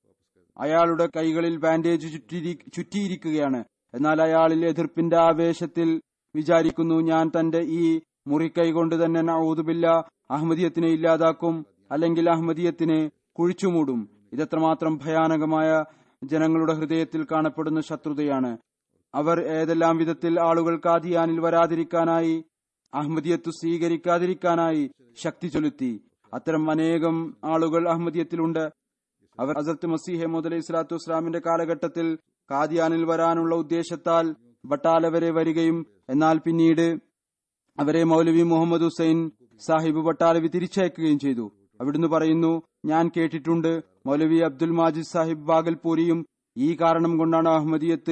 അയാളുടെ കൈകളിൽ ബാൻഡേജ് ചുറ്റിരി- ചുറ്റിയിരിക്കുകയാണ് എന്നാൽ അയാളിൽ എതിർപ്പിന്റെ ആവേശത്തിൽ വിചാരിക്കുന്നു ഞാൻ തന്റെ ഈ മുറിക്കൈ കൊണ്ട് തന്നെ നഊദുബില്ല അഹമ്മദിയത്തിനെ ഇല്ലാതാക്കും അല്ലെങ്കിൽ അഹമ്മദിയത്തിനെ കുഴിച്ചുമൂടും ഇതെത്രമാത്രം ഭയാനകമായ ജനങ്ങളുടെ ഹൃദയത്തിൽ കാണപ്പെടുന്ന ശത്രുതയാണ് അവർ ഏതെല്ലാം വിധത്തിൽ ആളുകൾ കാദിയാനിൽ വരാതിരിക്കാനായി അഹമ്മദിയത്ത് സ്വീകരിക്കാതിരിക്കാനായി ശക്തി ചെലുത്തി അത്തരം അനേകം ആളുകൾ അഹമ്മദിയത്തിലുണ്ട് അവർ ഹസരത്ത് മസീഹെ മുതലി ഇസ്ലാത്തു വസ്സലാമിന്റെ കാലഘട്ടത്തിൽ കാദിയാനിൽ വരാനുള്ള ഉദ്ദേശത്താൽ ബട്ടാല വരെ വരികയും എന്നാൽ പിന്നീട് അവരെ മൗലവി മുഹമ്മദ് ഹുസൈൻ സാഹിബ് ബട്ടാലവി തിരിച്ചയക്കുകയും ചെയ്തു അവിടുന്ന് പറയുന്നു ഞാൻ കേട്ടിട്ടുണ്ട് മൗലവി അബ്ദുൽ മാജിദ് സാഹിബ് ബാഗൽപൂരിയും ഈ കാരണം കൊണ്ടാണ് അഹമ്മദിയത്ത്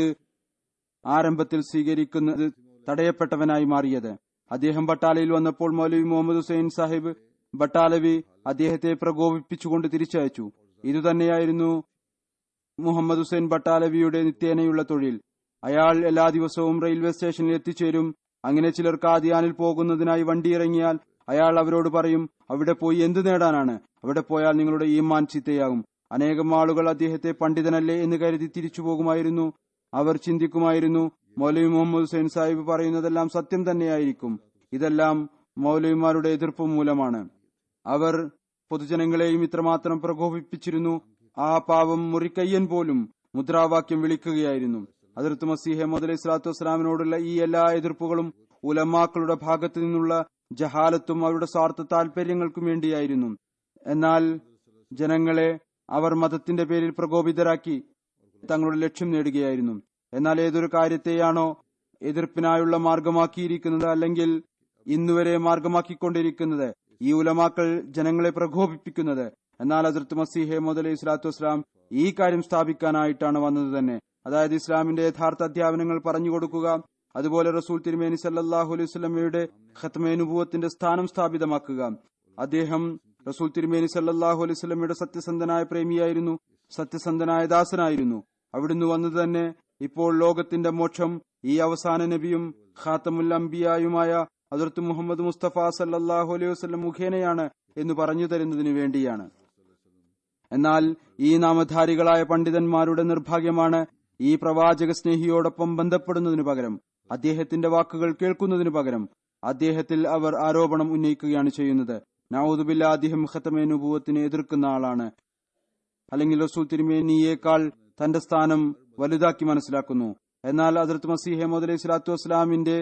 ആരംഭത്തിൽ സ്വീകരിക്കുന്നത് തടയപ്പെട്ടവനായി മാറിയത് അദ്ദേഹം ബട്ടാലയിൽ വന്നപ്പോൾ മൗലവി മുഹമ്മദ് ഹുസൈൻ സാഹിബ് ബട്ടാലവി അദ്ദേഹത്തെ പ്രകോപിപ്പിച്ചുകൊണ്ട് തിരിച്ചയച്ചു ഇതുതന്നെയായിരുന്നു മുഹമ്മദ് ഹുസൈൻ ബട്ടാലവിയുടെ നിത്യേനയുള്ള തൊഴിൽ അയാൾ എല്ലാ ദിവസവും റെയിൽവേ സ്റ്റേഷനിൽ എത്തിച്ചേരും അങ്ങനെ ചിലർ കാദിയാനിൽ പോകുന്നതിനായി വണ്ടി ഇറങ്ങിയാൽ അയാൾ അവരോട് പറയും അവിടെ പോയി എന്തു നേടാനാണ് അവിടെ പോയാൽ നിങ്ങളുടെ ഈമാൻ ചീത്തയാകും അനേകം ആളുകൾ അദ്ദേഹത്തെ പണ്ഡിതനല്ലേ എന്ന് കരുതി തിരിച്ചു പോകുമായിരുന്നു അവർ ചിന്തിക്കുമായിരുന്നു മൗലവി മുഹമ്മദ് ഹുസൈൻ സാഹിബ് പറയുന്നതെല്ലാം സത്യം തന്നെയായിരിക്കും ഇതെല്ലാം മൗലവിമാരുടെ എതിർപ്പ് മൂലമാണ് അവർ പൊതുജനങ്ങളെയും ഇത്രമാത്രം പ്രകോപിപ്പിച്ചിരുന്നു ആ പാവം മുറിക്കയ്യൻ പോലും മുദ്രാവാക്യം വിളിക്കുകയായിരുന്നു അതിർത്ത് മസീഹെ മുതലി സ്വലാത്തു വസ്സലാമിനോടുള്ള ഈ എല്ലാ എതിർപ്പുകളും ഉലമാക്കളുടെ ഭാഗത്തു നിന്നുള്ള ജഹാലത്തും അവരുടെ സ്വാർത്ഥ താൽപര്യങ്ങൾക്കും വേണ്ടിയായിരുന്നു എന്നാൽ ജനങ്ങളെ അവർ മതത്തിന്റെ പേരിൽ പ്രകോപിതരാക്കി തങ്ങളുടെ ലക്ഷ്യം നേടുകയായിരുന്നു എന്നാൽ ഏതൊരു കാര്യത്തെയാണോ എതിർപ്പിനായുള്ള മാർഗമാക്കിയിരിക്കുന്നത് അല്ലെങ്കിൽ ഇന്നുവരെ മാർഗമാക്കിക്കൊണ്ടിരിക്കുന്നത് ഈ ഉലമാക്കൾ ജനങ്ങളെ പ്രകോപിപ്പിക്കുന്നത് എന്നാൽ അതിർത്ത് മസീഹെ മുതലി ഇസ്ലാത്തു വസ്ലാം ഈ കാര്യം സ്ഥാപിക്കാനായിട്ടാണ് വന്നത് തന്നെ അതായത് ഇസ്ലാമിന്റെ യഥാർത്ഥ അധ്യാപനങ്ങൾ പറഞ്ഞു കൊടുക്കുക അതുപോലെ റസൂൽ തിരുമേനി സല്ലാഹു അലൈഹി സ്വലമയുടെ ഖത്മേനുഭവത്തിന്റെ സ്ഥാനം സ്ഥാപിതമാക്കുക അദ്ദേഹം റസൂൽ തിരുമേനി സല്ലാഹു അലൈഹി സ്വലമയുടെ സത്യസന്ധനായ പ്രേമിയായിരുന്നു സത്യസന്ധനായ ദാസനായിരുന്നു അവിടുന്ന് വന്നത് തന്നെ ഇപ്പോൾ ലോകത്തിന്റെ മോക്ഷം ഈ അവസാന നബിയും ഖാത്തമുൽ അംബിയായുമായ അതിർത്ത് മുഹമ്മദ് മുസ്തഫ സല്ലാഹു അലൈഹി വസ്ലം മുഖേനയാണ് എന്ന് പറഞ്ഞു തരുന്നതിന് വേണ്ടിയാണ് എന്നാൽ ഈ നാമധാരികളായ പണ്ഡിതന്മാരുടെ നിർഭാഗ്യമാണ് ഈ പ്രവാചക സ്നേഹിയോടൊപ്പം ബന്ധപ്പെടുന്നതിനു പകരം അദ്ദേഹത്തിന്റെ വാക്കുകൾ കേൾക്കുന്നതിനു പകരം അദ്ദേഹത്തിൽ അവർ ആരോപണം ഉന്നയിക്കുകയാണ് ചെയ്യുന്നത് നൌദുബില്ല അദ്ദേഹം ഖത്തമേ നുബൂവത്തിനെ എതിർക്കുന്ന ആളാണ് അല്ലെങ്കിൽ റസൂൽ തിരുമേനിയേക്കാൾ തന്റെ സ്ഥാനം വലുതാക്കി മനസ്സിലാക്കുന്നു എന്നാൽ അതിർത്ത് മസീഹെ മുതലി സ്വലാത്തു വസ്സലാമിന്റെ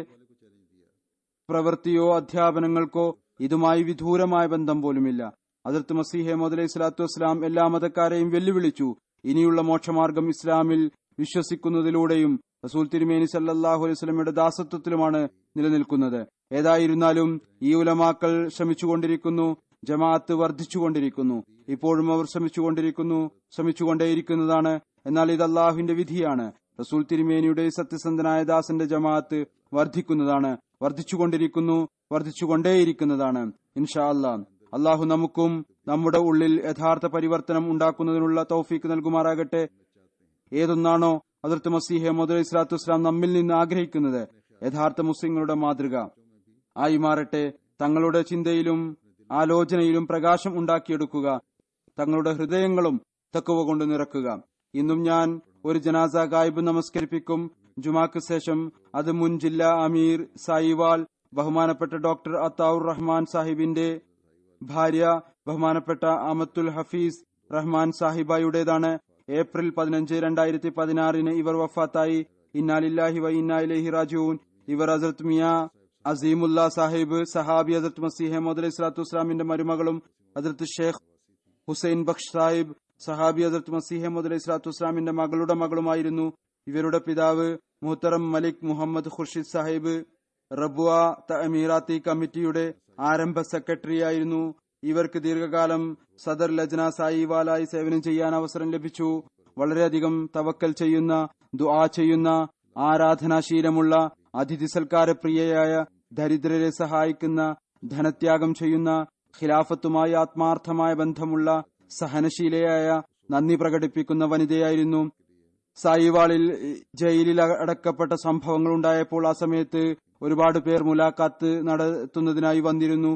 പ്രവൃത്തിയോ അധ്യാപനങ്ങൾക്കോ ഇതുമായി വിദൂരമായ ബന്ധം പോലുമില്ല അതിർത്ത് മസീഹെ മുതലി സ്വലാത്തു വസ്സലാം എല്ലാ മതക്കാരെയും വെല്ലുവിളിച്ചു ഇനിയുള്ള മോക്ഷമാർഗം ഇസ്ലാമിൽ വിശ്വസിക്കുന്നതിലൂടെയും റസൂൽ തിരുമേനി സല്ലാഹു അലൈഹി സ്വലമയുടെ ദാസത്വത്തിലുമാണ് നിലനിൽക്കുന്നത് ഏതായിരുന്നാലും ഈ ഉലമാക്കൾ ശ്രമിച്ചുകൊണ്ടിരിക്കുന്നു ജമാഅത്ത് വർദ്ധിച്ചുകൊണ്ടിരിക്കുന്നു ഇപ്പോഴും അവർ ശ്രമിച്ചുകൊണ്ടിരിക്കുന്നു ശ്രമിച്ചുകൊണ്ടേയിരിക്കുന്നതാണ് എന്നാൽ ഇത് അള്ളാഹുവിന്റെ വിധിയാണ് റസൂൽ തിരുമേനിയുടെ സത്യസന്ധനായ ദാസന്റെ ജമാഅത്ത് വർദ്ധിക്കുന്നതാണ് വർദ്ധിച്ചുകൊണ്ടിരിക്കുന്നു വർദ്ധിച്ചുകൊണ്ടേയിരിക്കുന്നതാണ് ഇൻഷാ അല്ലാ അള്ളാഹു നമുക്കും നമ്മുടെ ഉള്ളിൽ യഥാർത്ഥ പരിവർത്തനം ഉണ്ടാക്കുന്നതിനുള്ള തൗഫീക്ക് നൽകുമാറാകട്ടെ ഏതൊന്നാണോ അതിർത്ത് മസീഹെ മുതൽ ഇസ്ലാത്തു വസ്ലാം നമ്മിൽ നിന്ന് ആഗ്രഹിക്കുന്നത് യഥാർത്ഥ മുസ്ലിങ്ങളുടെ മാതൃക ആയി മാറട്ടെ തങ്ങളുടെ ചിന്തയിലും ആലോചനയിലും പ്രകാശം ഉണ്ടാക്കിയെടുക്കുക തങ്ങളുടെ ഹൃദയങ്ങളും തക്കുവ കൊണ്ട് നിറക്കുക ഇന്നും ഞാൻ ഒരു ജനാസ ഗായിബ് നമസ്കരിപ്പിക്കും ജുമാക്ക് ശേഷം അത് മുൻ ജില്ലാ അമീർ സായിവാൾ ബഹുമാനപ്പെട്ട ഡോക്ടർ അത്താവുർ റഹ്മാൻ സാഹിബിന്റെ ഭാര്യ ബഹുമാനപ്പെട്ട അമത്തുൽ ഹഫീസ് റഹ്മാൻ സാഹിബായുടേതാണ് ഏപ്രിൽ പതിനഞ്ച് രണ്ടായിരത്തി പതിനാറിന് ഇവർ വഫാത്തായി ഇന്നാലില്ലാഹി വ ഇന്നാ ഇലൈഹി റാജിഊൻ ഇവർ ഹസരത്ത് മിയ അസീമുല്ല സാഹിബ് സഹാബി ഹസരത്ത് മസീഹ് മോദ് ഇസ്ലാത്തു വസ്ലാമിന്റെ മരുമകളും ഹസരത്ത് ഷേഖ് ഹുസൈൻ ബക്ഷ് സാഹിബ് സഹാബി ഹസരത്ത് മസീഹ് മോദ് ഇസ്ലാത്തു വസ്ലാമിന്റെ മകളുടെ മകളുമായിരുന്നു ഇവരുടെ പിതാവ് മുഹത്തറം മലിക് മുഹമ്മദ് ഖുർഷിദ് സാഹിബ് റബുവ തമീറാത്തി കമ്മിറ്റിയുടെ ആരംഭ സെക്രട്ടറിയായിരുന്നു ഇവർക്ക് ദീർഘകാലം സദർ ലജ്ന സായിവാലായി സേവനം ചെയ്യാൻ അവസരം ലഭിച്ചു വളരെയധികം തവക്കൽ ചെയ്യുന്ന ദുആ ചെയ്യുന്ന ആരാധനാശീലമുള്ള അതിഥി സൽക്കാരപ്രിയയായ ദരിദ്രരെ സഹായിക്കുന്ന ധനത്യാഗം ചെയ്യുന്ന ഖിലാഫത്തുമായി ആത്മാർത്ഥമായ ബന്ധമുള്ള സഹനശീലയായ നന്ദി പ്രകടിപ്പിക്കുന്ന വനിതയായിരുന്നു സായിവാളിൽ ജയിലിൽ അടക്കപ്പെട്ട സംഭവങ്ങൾ ഉണ്ടായപ്പോൾ ആ സമയത്ത് ഒരുപാട് പേർ മുലാഖാത്ത് നടത്തുന്നതിനായി വന്നിരുന്നു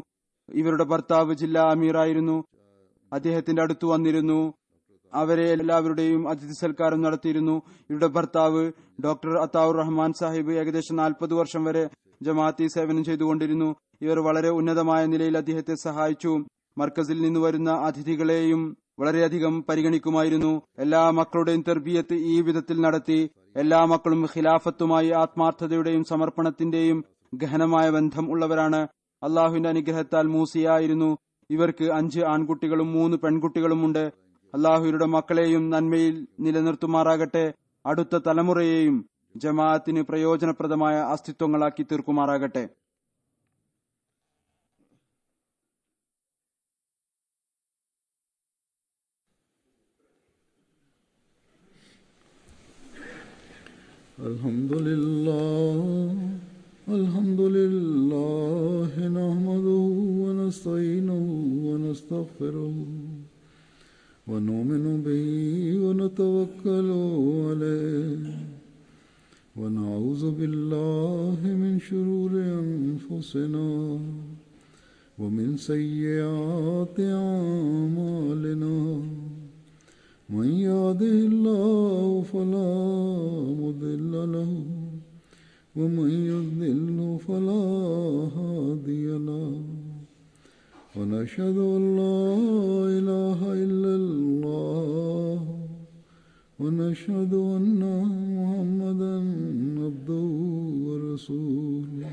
ഇവരുടെ ഭർത്താവ് ജില്ലാ അമീറായിരുന്നു അദ്ദേഹത്തിന്റെ അടുത്ത് വന്നിരുന്നു അവരെ എല്ലാവരുടെയും അതിഥി സൽക്കാരം നടത്തിയിരുന്നു ഇവരുടെ ഭർത്താവ് ഡോക്ടർ അത്താവുർ റഹ്മാൻ സാഹിബ് ഏകദേശം നാൽപ്പത് വർഷം വരെ ജമാഅത്തി സേവനം ചെയ്തുകൊണ്ടിരുന്നു ഇവർ വളരെ ഉന്നതമായ നിലയിൽ അദ്ദേഹത്തെ സഹായിച്ചു മർക്കസിൽ നിന്ന് വരുന്ന അതിഥികളെയും വളരെയധികം പരിഗണിക്കുമായിരുന്നു എല്ലാ മക്കളുടെയും തെർബിയത്ത് ഈ വിധത്തിൽ നടത്തി എല്ലാ മക്കളും ഖിലാഫത്തുമായി ആത്മാർത്ഥതയുടെയും സമർപ്പണത്തിന്റെയും ഗഹനമായ ബന്ധം ഉള്ളവരാണ് അള്ളാഹുവിന്റെ അനുഗ്രഹത്താൽ മൂസിയായിരുന്നു ഇവർക്ക് അഞ്ച് ആൺകുട്ടികളും മൂന്ന് പെൺകുട്ടികളുമുണ്ട് അള്ളാഹുയുടെ മക്കളെയും നന്മയിൽ നിലനിർത്തുമാറാകട്ടെ അടുത്ത തലമുറയെയും ജമാഅത്തിന് പ്രയോജനപ്രദമായ അസ്തിത്വങ്ങളാക്കി തീർക്കുമാറാകട്ടെ الحمد لله الحمد لله نحمده ونستعينه ونستغفره ونؤمن به ونتوكل عليه ونعوذ بالله من شرور أنفسنا ومن سيئات أعمالنا من يهده الله فلا مضل له ومن يضلل فلا هادي له ونشهد ان لا اله الا الله ونشهد ان محمدا عبده ورسوله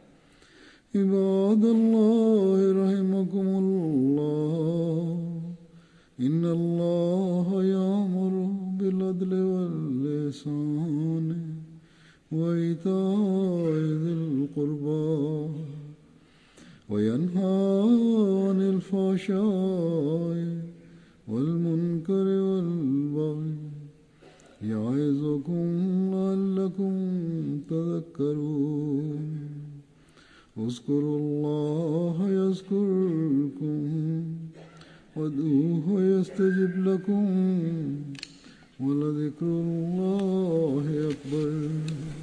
عباد الله رحمكم الله إن الله يأمر بالعدل واللسان وإيتاء ذي القربى وينهى عن الفحشاء والمنكر والبغي يعظكم لعلكم تذكرون اذكروا الله يذكركم وادعوه يستجب لكم ولذكر الله أكبر